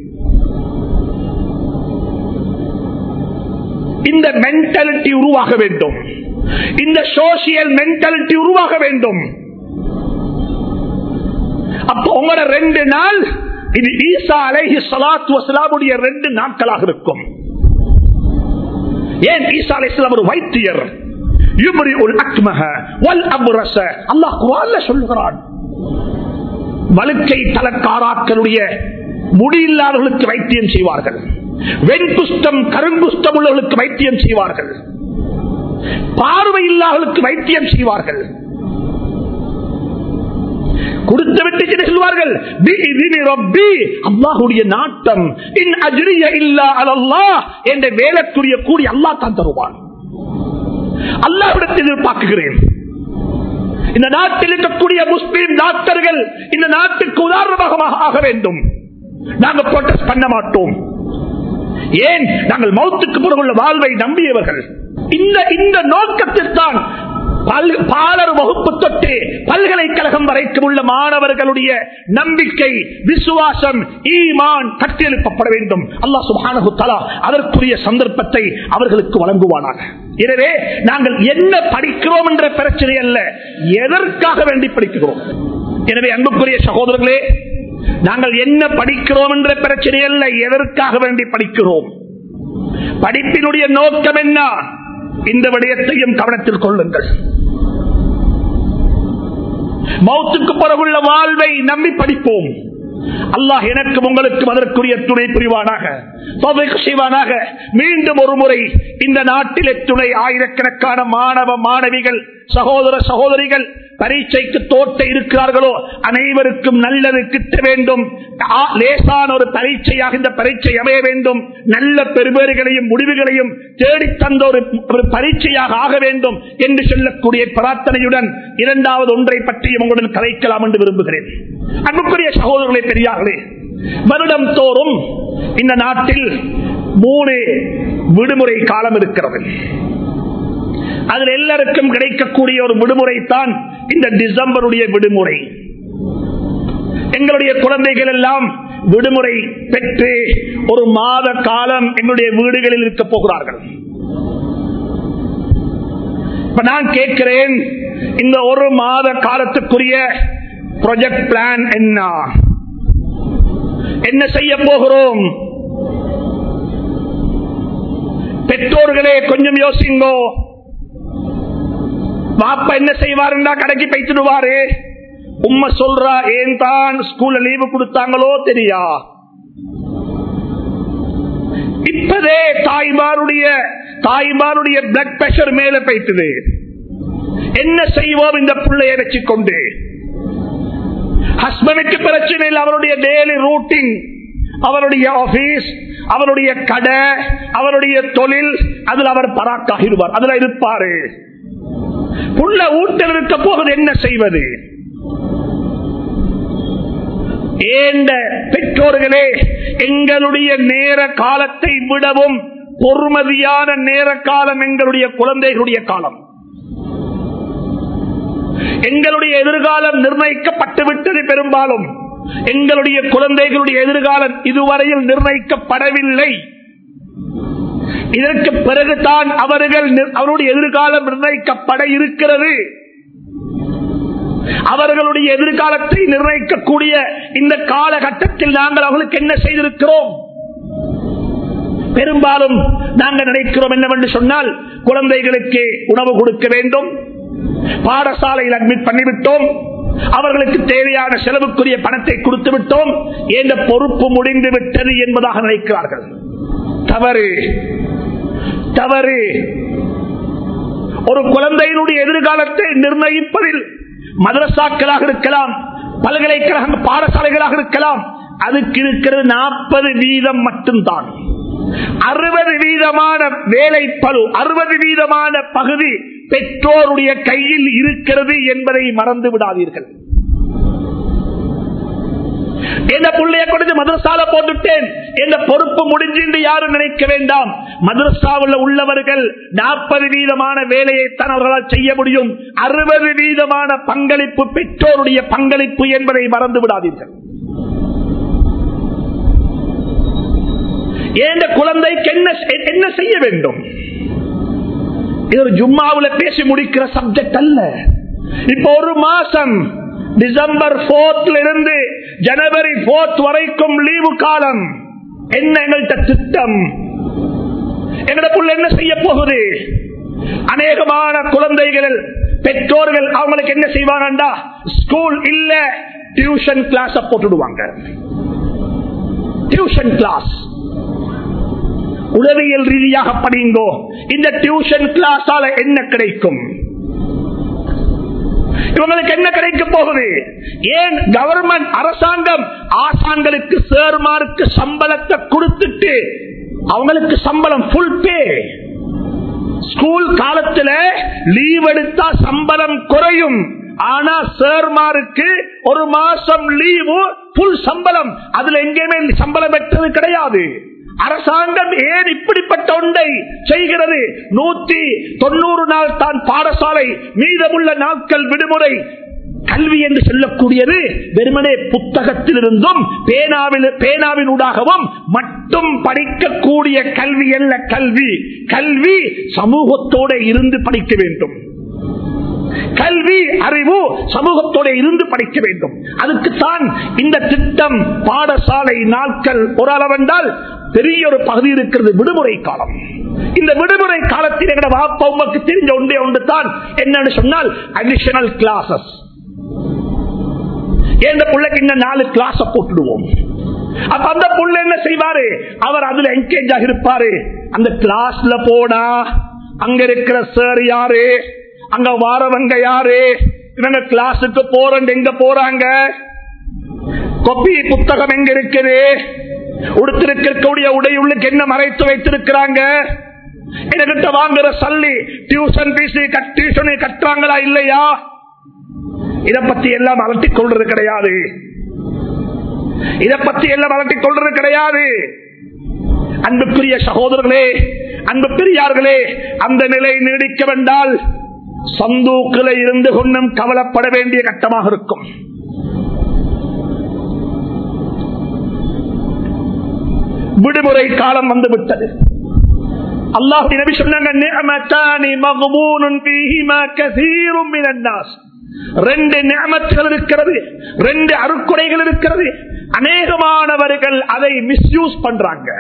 இந்த மென்டாலிட்டி உருவாக வேண்டும் இந்த சோசியல் மென்டாலிட்டி உருவாக வேண்டும் அப்போ உங்களோட ரெண்டு நாள் இது ஈசா அலைஹி சலாத்து வசலாமுடைய ரெண்டு நாட்களாக இருக்கும் ஏன் ஈசா அலை ஒரு வைத்தியர் யுப்ரிஉல் அக்மஹ வல் அப்ரஸ அல்லாஹ் குர்ஆன்ல சொல்லுகிறான் வழுக்கை தலக்காராக்களுடைய முடியில்லாதவர்களுக்கு வைத்தியம் செய்வார்கள் வெண்குஷ்டம் கருங்குஷ்டம் உள்ளவர்களுக்கு வைத்தியம் செய்வார்கள் பார்வை இல்லாதவர்களுக்கு வைத்தியம் செய்வார்கள் கொடுத்து விட்டு என்ன சொல்வார்கள் பிஇذن ரப்பி அல்லாஹ்வுடைய நாட்டம் இன் அஜ்ரிய இல்லா அலல்லாஹ் என்ற வேலைக்குரிய கூடி அல்லாஹ் தான் தருவான் அல்லாஹ்விடத்தில் எதிர்பார்க்கிறேன் இந்த நாட்டில் இருக்கக்கூடிய முஸ்லீம் டாக்டர்கள் இந்த நாட்டுக்கு உதாரணமாக ஆக வேண்டும் நாங்கள் ப்ரொட்டஸ்ட் பண்ண மாட்டோம் ஏன் நாங்கள் மௌத்துக்கு பிறகுள்ள வாழ்வை நம்பியவர்கள் இந்த இந்த நோக்கத்தில் தான் பல்- பாலர் வகுப்பு தொட்டு பல்கலைக்கழகம் வரைக்கும் உள்ள மாணவர்களுடைய நம்பிக்கை விசுவாசம் ஈமான் கட்டியெழுப்பப்பட வேண்டும் அல்லாஹ் சுப்ஹானஹு தஆலா அதற்குரிய சந்தர்ப்பத்தை அவர்களுக்கு வழங்குவானாக எனவே நாங்கள் என்ன படிக்கிறோம் என்ற பிரச்சனை அல்ல எதற்காக வேண்டி படிக்கிறோம் எனவே அன்புக்குரிய சகோதரர்களே நாங்கள் என்ன படிக்கிறோம் என்ற பிரச்சனை அல்ல எதற்காக வேண்டி படிக்கிறோம் படிப்பினுடைய நோக்கம் என்ன இந்த விடயத்தையும் கவனத்தில் கொள்ளுங்கள் மௌத்துக்கு பிறகுள்ள வாழ்வை நம்பி படிப்போம் அல்லாஹ் எனக்கும் உங்களுக்கும் அதற்குரிய துணை புரிவானாக தௌஃபீக் செய்வானாக மீண்டும் ஒரு முறை இந்த நாட்டிலே துணை ஆயிரக்கணக்கான மாணவ மாணவிகள் சகோதர சகோதரிகள் பரீட்சைக்கு தோட்ட இருக்கிறார்களோ அனைவருக்கும் நல்லது கிட்ட வேண்டும் ஆ, லேசான ஒரு பரீட்சையாக இந்த பரீட்சை அமைய வேண்டும் நல்ல பெருபேறுகளையும் முடிவுகளையும் தேடித் தந்த ஒரு ஒரு பரீட்சையாக ஆக வேண்டும் என்று சொல்லக்கூடிய பிரார்த்தனையுடன் இரண்டாவது ஒன்றை பற்றியும் உங்களுடன் கலைக்கலாம் என்று விரும்புகிறேன் அன்புக்குரிய சகோதரர்களே பெரியார்களே வருடம் தோறும் இந்த நாட்டில் மூணு விடுமுறை காலம் இருக்கிறது அதில் எல்லாருக்கும் கிடைக்கக்கூடிய ஒரு விடுமுறை தான் இந்த டிசம்பருடைய விடுமுறை எங்களுடைய குழந்தைகள் எல்லாம் விடுமுறை பெற்று ஒரு மாத காலம் எங்களுடைய வீடுகளில் இருக்க போகிறார்கள் இப்ப நான் கேட்கிறேன் இந்த ஒரு மாத காலத்துக்குரிய ப்ராஜெக்ட் பிளான் என்ன என்ன செய்ய போகிறோம் பெற்றோர்களே கொஞ்சம் யோசிங்கோ பாப்பா என்ன செய்வாருன்னா கடைக்கு பைத்துடுவாரு உம்மை சொல்றா ஏன் தான் ஸ்கூல்ல லீவு கொடுத்தாங்களோ தெரியா இப்பதே தாய்மாருடைய தாய்மாருடைய பிளட் பிரஷர் மேல போயிட்டுது என்ன செய்வோம் இந்த பிள்ளைய வச்சுக்கொண்டு ஹஸ்பண்டுக்கு பிரச்சனை இல்லை அவருடைய டெய்லி ரூட்டிங் அவருடைய ஆபீஸ் அவருடைய கடை அவருடைய தொழில் அதுல அவர் பராக்காகிடுவார் அதுல இருப்பாரு புள்ள ஊட்டல் இருக்க போவது என்ன செய்வது ஏண்ட பெற்றோர்களே எங்களுடைய நேர காலத்தை விடவும் பொறுமதியான நேர காலம் எங்களுடைய குழந்தைகளுடைய காலம் எங்களுடைய எதிர்காலம் நிர்ணயிக்கப்பட்டு விட்டது பெரும்பாலும் எங்களுடைய குழந்தைகளுடைய எதிர்காலம் இதுவரையில் நிர்ணயிக்கப்படவில்லை இதற்கு பிறகுதான் அவர்கள் நிர்- அவருடைய எதிர்காலம் நிர்ணயிக்கப்பட இருக்கிறது அவர்களுடைய எதிர்காலத்தை நிர்ணயிக்கக்கூடிய இந்த காலகட்டத்தில் நாங்கள் அவர்களுக்கு என்ன செய்திருக்கிறோம் பெரும்பாலும் நாங்கள் நினைக்கிறோம் என்னவென்று சொன்னால் குழந்தைகளுக்கு உணவு கொடுக்க வேண்டும் பாடசாலையில் அட்மிட் பண்ணிவிட்டோம் அவர்களுக்கு தேவையான செலவுக்குரிய பணத்தை கொடுத்து விட்டோம் என்ற பொறுப்பு முடிந்து விட்டது என்பதாக நினைக்கிறார்கள் தவறு தவறு ஒரு குழந்தையினுடைய எதிர்காலத்தை நிர்ணயிப்பதில் மதரசாக்களாக இருக்கலாம் பல்கலைக்கழக பாடசாலைகளாக இருக்கலாம் அதுக்கு இருக்கிறது நாற்பது வீதம் மட்டும்தான் அறுபது வீதமான வேலை பழு அறுபது வீதமான பகுதி பெற்றோருடைய கையில் இருக்கிறது என்பதை மறந்து விடாதீர்கள் எந்த புள்ளைய கொடுத்து மதரசால போட்டுட்டேன் என்ற பொறுப்பு முடிஞ்சு என்று யாரும் நினைக்க வேண்டாம் மதரசாவில் உள்ளவர்கள் நாற்பது வீதமான வேலையைத்தான் அவர்களால் செய்ய முடியும் அறுபது வீதமான பங்களிப்பு பெற்றோருடைய பங்களிப்பு என்பதை மறந்து விடாதீர்கள் ஏந்த குழந்தைக்கு என்ன என்ன செய்ய வேண்டும் இது ஒரு ஜும்மாவுல பேசி முடிக்கிற சப்ஜெக்ட் அல்ல இப்ப ஒரு மாசம் டிசம்பர் போர்த்ல இருந்து ஜனவரி போர்த் வரைக்கும் லீவு காலம் என்ன எங்கள்கிட்ட திட்டம் எங்கட புள்ள என்ன செய்ய போகுது அநேகமான குழந்தைகள் பெற்றோர்கள் அவங்களுக்கு என்ன செய்வாங்கண்டா ஸ்கூல் இல்ல டியூஷன் கிளாஸ் போட்டுடுவாங்க டியூஷன் கிளாஸ் உளவியல் ரீதியாக படிங்கோ இந்த டியூஷன் கிளாஸால என்ன கிடைக்கும் இவங்களுக்கு என்ன கிடைக்க போகுது ஏன் கவர்மெண்ட் அரசாங்கம் ஆசான்களுக்கு சேர்மாருக்கு சம்பளத்தை கொடுத்துட்டு அவங்களுக்கு சம்பளம் ஃபுல் பே ஸ்கூல் காலத்துல லீவ் எடுத்தா சம்பளம் குறையும் ஆனா சேர்மாருக்கு ஒரு மாசம் லீவு புல் சம்பளம் அதுல எங்கேயுமே சம்பளம் பெற்றது கிடையாது அரசாங்கம் ஏன் இப்படிப்பட்ட ஒன்றை செய்கிறது நூத்தி தொண்ணூறு நாள் தான் பாடசாலை மீதமுள்ள நாட்கள் விடுமுறை கல்வி என்று சொல்லக்கூடியது வெறுமனே புத்தகத்திலிருந்தும் பேனாவில் பேனாவினூடாகவும் மட்டும் படிக்கக்கூடிய கல்வி அல்ல கல்வி கல்வி சமூகத்தோட இருந்து படிக்க வேண்டும் கல்வி அறிவு சமூகத்தோட இருந்து படிக்க வேண்டும் அதுக்குத்தான் இந்த திட்டம் பாடசாலை நாட்கள் ஒரு அளவென்றால் பெரிய ஒரு பகுதி இருக்கிறது விடுமுறை காலம் இந்த விடுமுறை காலத்தில் எங்கட வாப்பா உமக்கு தெரிஞ்ச ஒன்றே ஒன்று தான் என்னன்னு சொன்னால் அடிஷனல் கிளாசஸ் எந்த பிள்ளைக்கு இந்த நாலு கிளாஸ் போட்டுடுவோம் அப்ப அந்த புள்ள என்ன செய்வாரு அவர் அதுல என்கேஜ் ஆக இருப்பாரு அந்த கிளாஸ்ல போனா அங்க இருக்கிற சார் யாரு அங்க வாரவங்க யாரு இவங்க கிளாஸுக்கு போறேன் எங்க போறாங்க கொப்பி புத்தகம் எங்க இருக்குது உடுத்திருக்கக்கூடிய உடை உள்ளுக்கு என்ன மறைத்து வைத்திருக்கிறாங்க என்கிட்ட வாங்குற சல்லி டியூஷன் பீஸ் டியூஷனை கட்டுறாங்களா இல்லையா இத பத்தி எல்லாம் அலட்டிக் கொள்றது கிடையாது இத பத்தி எல்லாம் அலட்டிக் கொள்றது கிடையாது அன்புக்குரிய சகோதரர்களே அன்பு பெரியார்களே அந்த நிலை நீடிக்க வேண்டால் சந்தூக்கில இருந்து கொண்டும் கவலைப்பட வேண்டிய கட்டமாக இருக்கும் விடுமுறை காலம் வந்து விட்டது அல்லாஹ் நபி சொன்னாங்க நிஅமத்தானி மக்பூனுன் ஃபீஹிமா கஸீரும் மினன் நாஸ் ரெண்டு நியமத்துகள் இருக்கிறது ரெண்டு அருக்குறைகள் இருக்கிறது அநேகமானவர்கள் அதை மிஸ்யூஸ் பண்றாங்க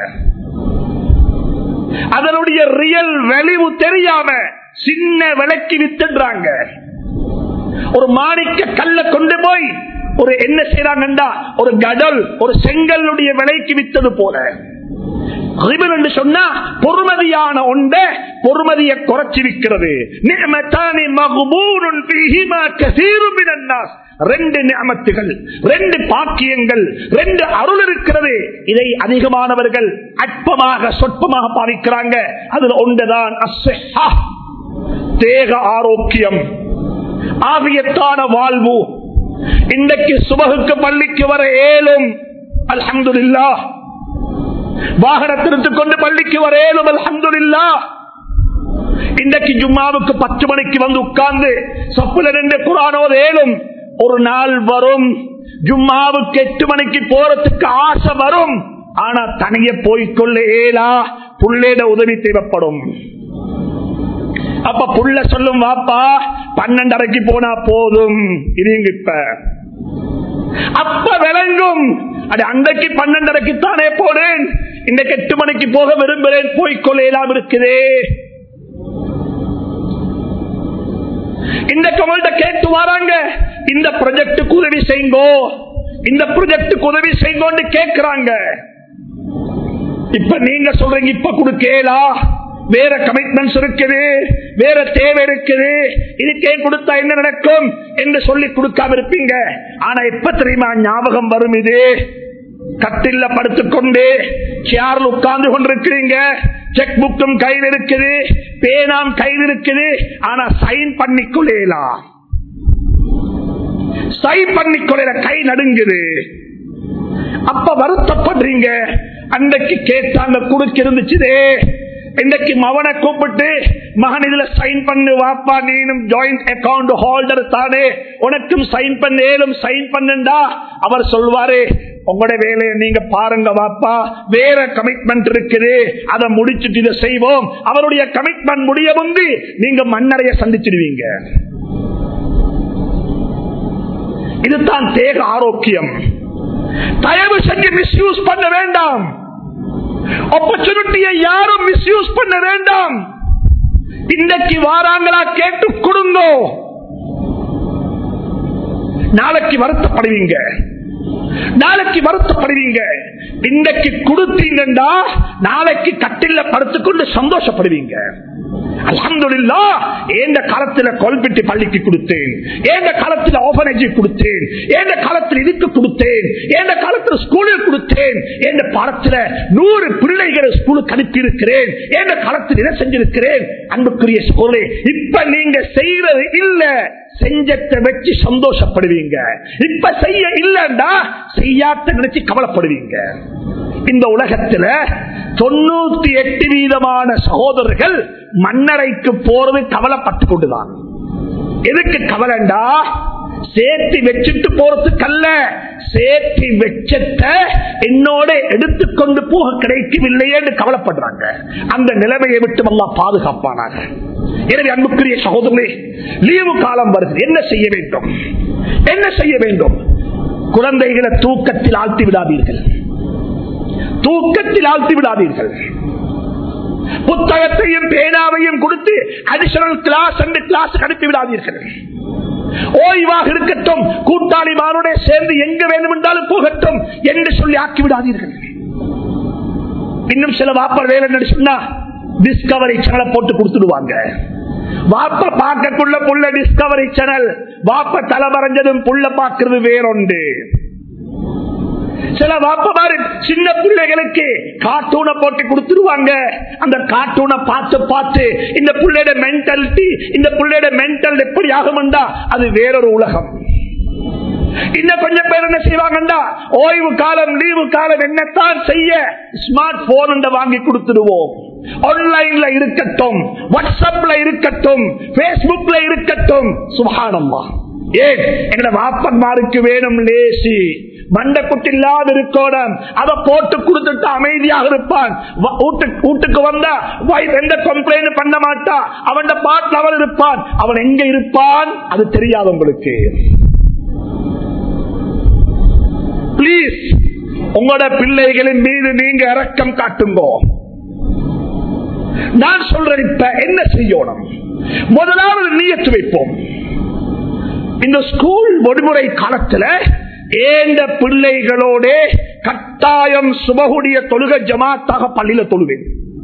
அதனுடைய ரியல் வெளிவு தெரியாம சின்ன விலைக்கு வித்துடுறாங்க ஒரு மாணிக்க கல்ல கொண்டு போய் ஒரு என்ன செய்யறாங்கண்டா ஒரு கடல் ஒரு செங்கல்லுடைய விலைக்கு வித்தது போல ரிபன் என்று சொன்னா பொறுமதியான ஒன்ற பொறுமதியை குறைச்சி விற்கிறது நியமத்தானி மகுபூருன் ஃபீஹிமா கஸீரும் மினன் நாஸ். ரெண்டு நியமத்துகள் ரெண்டு பாக்கியங்கள் ரெண்டு அருள் இருக்கிறது இதை அதிகமானவர்கள் அற்பமாக சொற்பமாக பாவிக்கிறாங்க அதில் ஒன்றுதான் அஸ்ஸிஹா. தேக ஆரோக்கியம் ஆவியத்தான வாழ்வு இன்றைக்கு சுபகுக்கு பள்ளிக்கு வர ஏலும் அல்ஹம்துலில்லாஹ் வாகனத்திற்கு கொண்டு பள்ளிக்கு வர ஏலும் அல்ஹம்துலில்லாஹ் இன்றைக்கு ஜும்மாவுக்கு பத்து மணிக்கு வந்து உட்கார்ந்து சொப்புல ரெண்டு குரானோது ஏலும் ஒரு நாள் வரும் ஜும்மாவுக்கு எட்டு மணிக்கு போறதுக்கு ஆசை வரும் ஆனா தனிய போய்கொள்ள ஏலா புள்ளேட உதவி தேவைப்படும் அப்ப புள்ள சொல்லும் வாப்பா பன்னெண்டரைக்கு போனா போதும் இருங்க இப்ப அப்ப விளங்கும் அது அன்றைக்கு பன்னெண்டரைக்கு தானே போனேன் இன்றைக்கு எட்டு மணிக்கு போக விரும்புகிறேன் போய்கொள்ளலாம் இருக்குதே இந்த கமல்கிட்ட கேட்டு வராங்க இந்த ப்ரொஜெக்டுக்கு உதவி செய்யுங்கோ இந்த ப்ரொஜெக்டுக்கு உதவி செய்யுங்கோன்னு கேட்கிறாங்க இப்ப நீங்க சொல்றீங்க இப்ப கொடுக்கலா வேற கமிட்மெண்ட்ஸ் இருக்குது வேற தேவை இருக்குது இதுக்கே கொடுத்தா என்ன நடக்கும் என்று சொல்லி கொடுக்காம இருப்பீங்க ஆனா எப்ப தெரியுமா ஞாபகம் வரும் இது கட்டில்ல படுத்துக்கொண்டு சேர்ல உட்கார்ந்து கொண்டிருக்கிறீங்க செக் புக்கும் கையில் இருக்குது பேனாம் கையில் இருக்குது ஆனா சைன் பண்ணிக்கொள்ளலாம் சைன் பண்ணிக்கொள்ள கை நடுங்குது அப்ப வருத்தப்படுறீங்க அன்றைக்கு கேட்டாங்க குடுக்க இருந்துச்சுதே இன்னைக்கு மவனை கூப்பிட்டு மகன் இதுல சைன் பண்ணு வாப்பா நீனும் ஜாயிண்ட் அக்கவுண்ட் ஹோல்டர் தானே உனக்கும் சைன் பண்ண ஏலும் சைன் பண்ணுண்டா அவர் சொல்வாரு உங்களோட வேலையை நீங்க பாருங்க வாப்பா வேற கமிட்மெண்ட் இருக்குது அதை முடிச்சுட்டு இதை செய்வோம் அவருடைய கமிட்மெண்ட் முடிய வந்து நீங்க மண்ணறைய சந்திச்சிருவீங்க இதுதான் தேக ஆரோக்கியம் தயவு செஞ்சு மிஸ்யூஸ் பண்ண வேண்டாம் ஆப்பர்ச்சுனிட்டியை யாரும் மிஸ்யூஸ் பண்ண வேண்டாம் இன்றைக்கு வாராங்களா கேட்டு கொடுங்கோ நாளைக்கு வருத்தப்படுவீங்க நாளைக்கு வருத்தப்படுவீங்க இன்றைக்கு கொடுத்தீங்கன்னா நாளைக்கு கட்டில படுத்துக்கொண்டு சந்தோஷப்படுவீங்க அலமதுல்லா ஏந்த காலத்துல கொல்பிட்டி பள்ளிக்கு கொடுத்தேன் ஏந்த காலத்துல ஓபனேஜ் கொடுத்தேன் ஏந்த காலத்தில் இதுக்கு கொடுத்தேன் ஏந்த காலத்தில் ஸ்கூலில் கொடுத்தேன் எந்த பாடத்துல நூறு பிள்ளைகளை ஸ்கூலுக்கு அனுப்பி இருக்கிறேன் எந்த காலத்தில் இதை செஞ்சிருக்கிறேன் அன்புக்குரிய ஸ்கூலே இப்ப நீங்க செய்யறது இல்ல செஞ்சத்தை வச்சு சந்தோஷப்படுவீங்க இப்ப செய்ய இல்லண்டா செய்யாத்த நினைச்சு கவலைப்படுவீங்க இந்த உலகத்துல தொண்ணூத்தி எட்டு வீதமான சகோதரர்கள் மன்னரைக்கு போறது கவலைப்பட்டு கொண்டுதான் எதுக்கு கவலைண்டா சேர்த்து வச்சுட்டு போறதுக்கல்ல சேர்த்து வச்சத்த என்னோட எடுத்துக்கொண்டு போக கிடைக்கவில்லையே கவலைப்படுறாங்க அந்த நிலைமையை விட்டு எல்லாம் பாதுகாப்பானாக எனவே அன்புக்குரிய சகோதரர்களே லீவு காலம் வருது என்ன செய்ய வேண்டும் என்ன செய்ய வேண்டும் குழந்தைகளை தூக்கத்தில் ஆழ்த்தி விடாதீர்கள் தூக்கத்தில் ஆழ்த்தி விடாதீர்கள் புத்தகத்தையும் பேனாவையும் கொடுத்து அடிஷனல் கிளாஸ் ரெண்டு கிளாஸ் அனுப்பி விடாதீர்கள் ஓய்வாக இருக்கட்டும் கூட்டாளிமாரோட சேர்ந்து எங்க வேண்டும் என்றாலும் போகட்டும் என்று சொல்லி ஆக்கி விடாதீர்கள் இன்னும் சில வாப்பர் வேலை சொன்னா டிஸ்கவரி சேனலை போட்டு கொடுத்துடுவாங்க வாப்ப பார்க்கக்குள்ள புள்ள டிஸ்கவரி சேனல் வாப்ப தலை மறைஞ்சதும் புள்ள பார்க்கிறது வேறொண்டு சில வாப்பமாரு சின்ன பிள்ளைகளுக்கு கார்ட்டூனை போட்டு கொடுத்துருவாங்க அந்த கார்ட்டூனை பார்த்து பார்த்து இந்த பிள்ளையோட மென்டாலிட்டி இந்த பிள்ளையோட மென்டல் எப்படி ஆகும்டா அது வேறொரு உலகம் இன்னும் கொஞ்சம் பேர் என்ன செய்வாங்கண்டா ஓய்வு காலம் லீவு காலம் என்னத்தான் செய்ய ஸ்மார்ட் போன் வாங்கி கொடுத்துடுவோம் ஆன்லைன்ல இருக்கட்டும் வாட்ஸ்அப்ல இருக்கட்டும் பேஸ்புக்ல இருக்கட்டும் சுகானம்மா ஏன் எங்கட வாப்பன்மாருக்கு வேணும் லேசி மண்டக்குட்டி இல்லாத இருக்கோடம் அதை போட்டு கொடுத்துட்டு அமைதியாக இருப்பான் வீட்டுக்கு வந்தா எந்த கம்ப்ளைண்ட் பண்ண மாட்டா அவன் பாட்டில் அவன் இருப்பான் அவன் எங்க இருப்பான் அது தெரியாது உங்களுக்கு பிளீஸ் உங்களோட பிள்ளைகளின் மீது நீங்க இறக்கம் காட்டுங்கோ நான் சொல்றேன் இப்ப என்ன செய்யணும் முதலாவது நீயத்து வைப்போம் இந்த ஸ்கூல் விடுமுறை காலத்துல ஏந்த பிள்ளைகளோட கட்டாயம் சுபகுடைய தொழுக ஜமாத்தாக பள்ளியில தொழுவேன்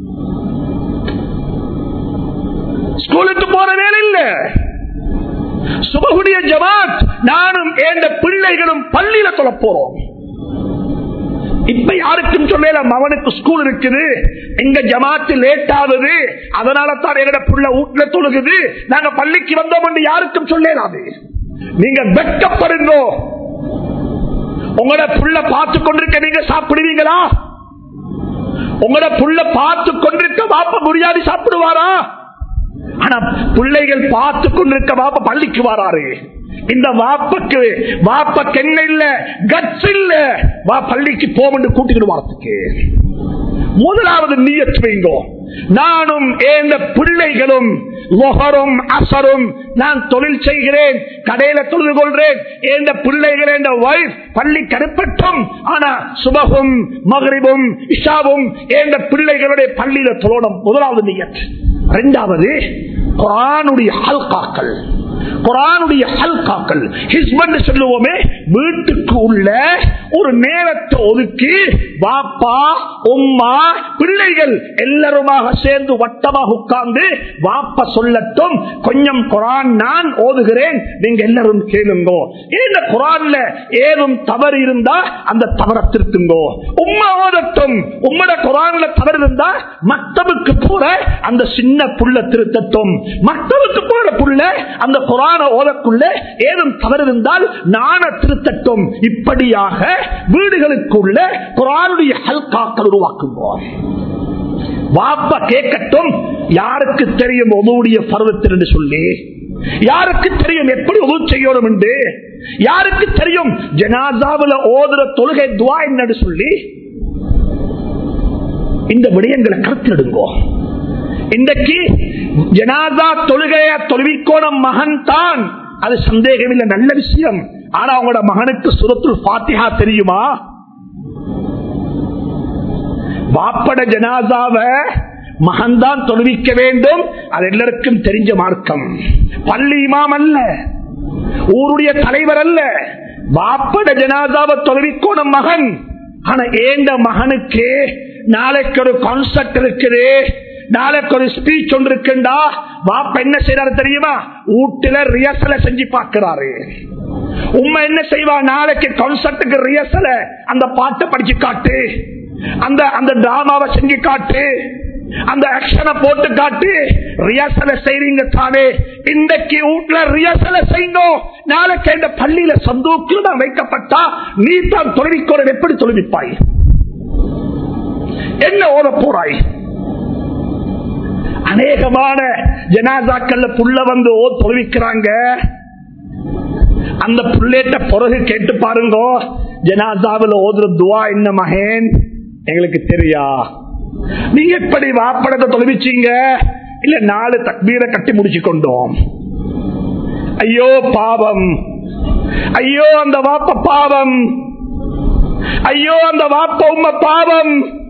ஸ்கூலுக்கு போற வேலை இல்ல சுபகுடைய ஜமாத் நானும் ஏந்த பிள்ளைகளும் பள்ளியில தொழ போறோம் இப்ப யாருக்கும் சொல்லல அவனுக்கு ஸ்கூல் இருக்குது எங்க ஜமாத்து லேட் ஆகுது அதனால தான் எங்கட புள்ள வீட்டுல தொழுகுது நாங்க பள்ளிக்கு வந்தோம் என்று யாருக்கும் சொல்லலாது நீங்க வெட்கப்படுங்க உங்களோட புள்ள பார்த்து கொண்டிருக்க நீங்க சாப்பிடுவீங்களா உங்களோட புள்ள பார்த்து கொண்டிருக்க பாப்ப முடியாது சாப்பிடுவாரா ஆனா பிள்ளைகள் பார்த்து கொண்டிருக்க பாப்ப பள்ளிக்கு வராரு இந்த வாப்பக்கு வாப்பக்கு என்ன இல்ல கட்ஸ் இல்ல வா பள்ளிக்கு போமென்று கூட்டிக்கிட்டு வரத்துக்கு முதலாவது நீயத்து வைங்கோ நானும் ஏந்த பிள்ளைகளும் லொஹரும் அசரும் நான் தொழில் செய்கிறேன் கடையில தொழுது கொள்றேன் ஏந்த பிள்ளைகள் என்ற வைஃப் பள்ளி கருப்பட்டும் ஆனா சுபகும் மகரிபும் இஷாவும் ஏந்த பிள்ளைகளுடைய பள்ளியில தொழணும் முதலாவது நீயத்து இரண்டாவது குரானுடைய ஹல்காக்கள் குரானுடைய ஹல்காக்கள் ஹிஸ்பண்ட் சொல்லுவோமே வீட்டுக்கு உள்ள ஒரு நேரத்தை ஒதுக்கி வாப்பா உம்மா பிள்ளைகள் எல்லாருமாக சேர்ந்து வட்டமாக உட்கார்ந்து வாப்பா சொல்லட்டும் கொஞ்சம் குரான் நான் ஓதுகிறேன் நீங்க எல்லாரும் கேளுங்கோ இந்த குரான்ல ஏதும் தவறு இருந்தா அந்த தவறை திருத்துங்கோ உம்மா ஓதட்டும் உம்மட குரான்ல தவறு இருந்தா மக்தபுக்கு போற அந்த சின்ன புள்ள திருத்தட்டும் மக்தபுக்கு போற புள்ள அந்த குரான ஓதக்குள்ள ஏதும் தவறு இருந்தால் நாண திருத்தட்டும் இப்படியாக வீடுகளுக்குள்ள குரானுடைய ஹல்காக்கள் உருவாக்குவோம் வாப்பா கேட்கட்டும் யாருக்கு தெரியும் ஒதுவுடைய பருவத்தில் என்று சொல்லி யாருக்கு தெரியும் எப்படி உதவு செய்யணும் என்று யாருக்கு தெரியும் ஜனாதாவில் ஓதுற தொழுகை துவா என்னன்னு சொல்லி இந்த விடயங்களை கருத்திடுங்கோ இன்றைக்கு ஜனாதா தொழுகைய தொழுவிக்கோணம் மகன் தான் அது சந்தேகம் இல்லை நல்ல விஷயம் ஆனா அவங்களோட மகனுக்கு சுரத்துல் பாத்தியா தெரியுமா வாப்பட ஜனாதாவ மகன்தான் தொழுவிக்க வேண்டும் அது எல்லாருக்கும் தெரிஞ்ச மார்க்கம் பள்ளி இமாம் அல்ல ஊருடைய தலைவர் அல்ல வாப்பட ஜனாதாவை தொழுவிக்கோணும் மகன் ஆனா ஏந்த மகனுக்கு நாளைக்கு ஒரு கான்செப்ட் இருக்குது நாளைக்கு ஒரு ஸ்பீச் ஒன்று இருக்குண்டா வாப்ப என்ன செய்யறாரு தெரியுமா வீட்டுல ரிஹர்சல செஞ்சு பார்க்கிறாரு உண்மை என்ன செய்வா நாளைக்கு கான்செப்டுக்கு ரிஹர்சல அந்த பாட்டை படிச்சு காட்டு அந்த அந்த டிராமாவை செஞ்சு காட்டு அந்த ஆக்ஷனை போட்டு காட்டு ரியாசல செய்றீங்க தானே இன்றைக்கு வீட்டுல ரியாசல செய்யணும் நாளைக்கு இந்த பள்ளியில சந்தோக்கில் தான் வைக்கப்பட்டா நீ தான் தொழிற்கோரன் எப்படி தொழில்விப்பாய் என்ன ஓத போறாய் அநேகமான ஜனாதாக்கள்ல புள்ள வந்து ஓ தொழுவிக்கிறாங்க அந்த புள்ளேட்ட பிறகு கேட்டு பாருங்க ஜனாதாவில் ஓதுற துவா என்ன மகேன் எங்களுக்கு தெரியா நீங்க எப்படி வாப்படத்தை தொலைவிச்சீங்க இல்ல நாலு தக்பீரை கட்டி முடிச்சு கொண்டோம் ஐயோ பாவம் ஐயோ அந்த வாப்ப பாவம் ஐயோ அந்த வாப்ப உம்ம பாவம்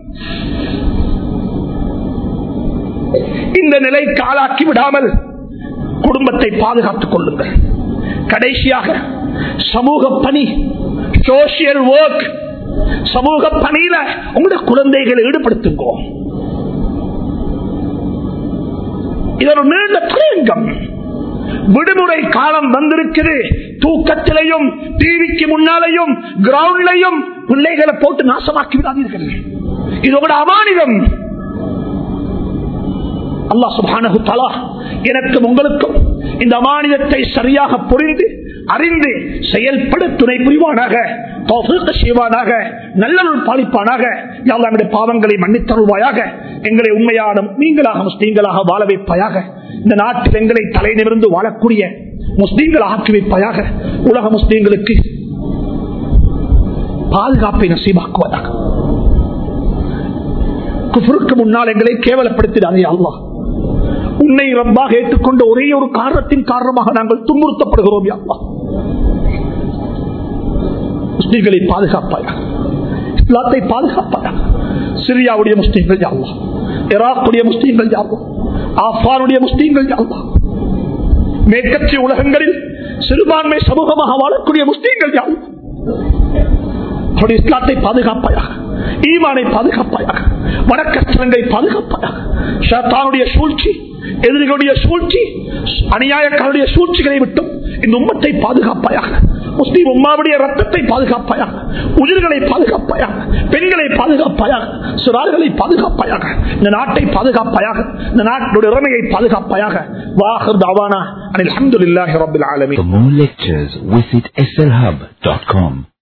இந்த நிலை காலாக்கி விடாமல் குடும்பத்தை பாதுகாத்துக் கொள்ளுங்கள் கடைசியாக சமூக பணி சோசியல் ஒர்க் சமூக பணியில உங்களுடைய குழந்தைகளை ஈடுபடுத்துங்கோ இது ஒரு நீண்ட தலையங்கம் விடுமுறை காலம் வந்திருக்குது தூக்கத்திலையும் டிவிக்கு முன்னாலையும் கிரவுண்ட்லையும் பிள்ளைகளை போட்டு நாசமாக்கி விடாதீர்கள் இது உங்களோட அமானிதம் அல்லா சுபானகு தலா எனக்கும் உங்களுக்கும் இந்த அமானிதத்தை சரியாக புரிந்து அறிந்து செயல்பட துணை புரிவானாக செய்வானாக நல்லருள் பாலிப்பானாக யாருடைய பாவங்களை மன்னித்தருள்வாயாக எங்களை உண்மையான நீங்களாக முஸ்லீம்களாக வாழ வைப்பாயாக இந்த நாட்டில் எங்களை தலை நிமிர்ந்து வாழக்கூடிய முஸ்லீம்கள் ஆக்கி வைப்பாயாக உலக முஸ்லீம்களுக்கு பாதுகாப்பை நசீபாக்குவதாக குஃபருக்கு முன்னால் எங்களை கேவலப்படுத்தினாரே அல்லாஹ் உன்னை ரப்பாக ஏற்றுக்கொண்ட ஒரே ஒரு காரணத்தின் காரணமாக நாங்கள் துன்புறுத்தப்படுகிறோம் யாப்பா முஸ்லீம்களை பாதுகாப்பாயா இஸ்லாத்தை பாதுகாப்பாயா சிரியாவுடைய முஸ்லீம்கள் யாவா ஈராக்குடைய முஸ்லீம்கள் யாவா ஆப்கானுடைய முஸ்லீம்கள் யாவா மேற்கத்திய உலகங்களில் சிறுபான்மை சமூகமாக வாழக்கூடிய முஸ்லீம்கள் யாவா அவருடைய இஸ்லாத்தை பாதுகாப்பாயாக ஈமானை பாதுகாப்பாயாக வடக்கஸ்தலங்களை பாதுகாப்பாயாக ஷாத்தானுடைய சூழ்ச்சி எதிரிகளுடைய சூழ்ச்சி அநியாயக்காரருடைய சூழ்ச்சிகளை விட்டும் இந்த உம்மத்தை பாதுகாப்பாயாக முஸ்லீம் உம்மாவுடைய ரத்தத்தை பாதுகாப்பாயாக உயிர்களை பாதுகாப்பாயாக பெண்களை பாதுகாப்பாயாக சுறார்களை பாதுகாப்பாயாக இந்த நாட்டை பாதுகாப்பாயாக இந்த நாட்டுடைய இறமையை பாதுகாப்பாயாக வாஹர் தாவானா அனில் அஹமதுல்லாஹி ரபில் ஆலமீன் For more lectures, visit slhub.com.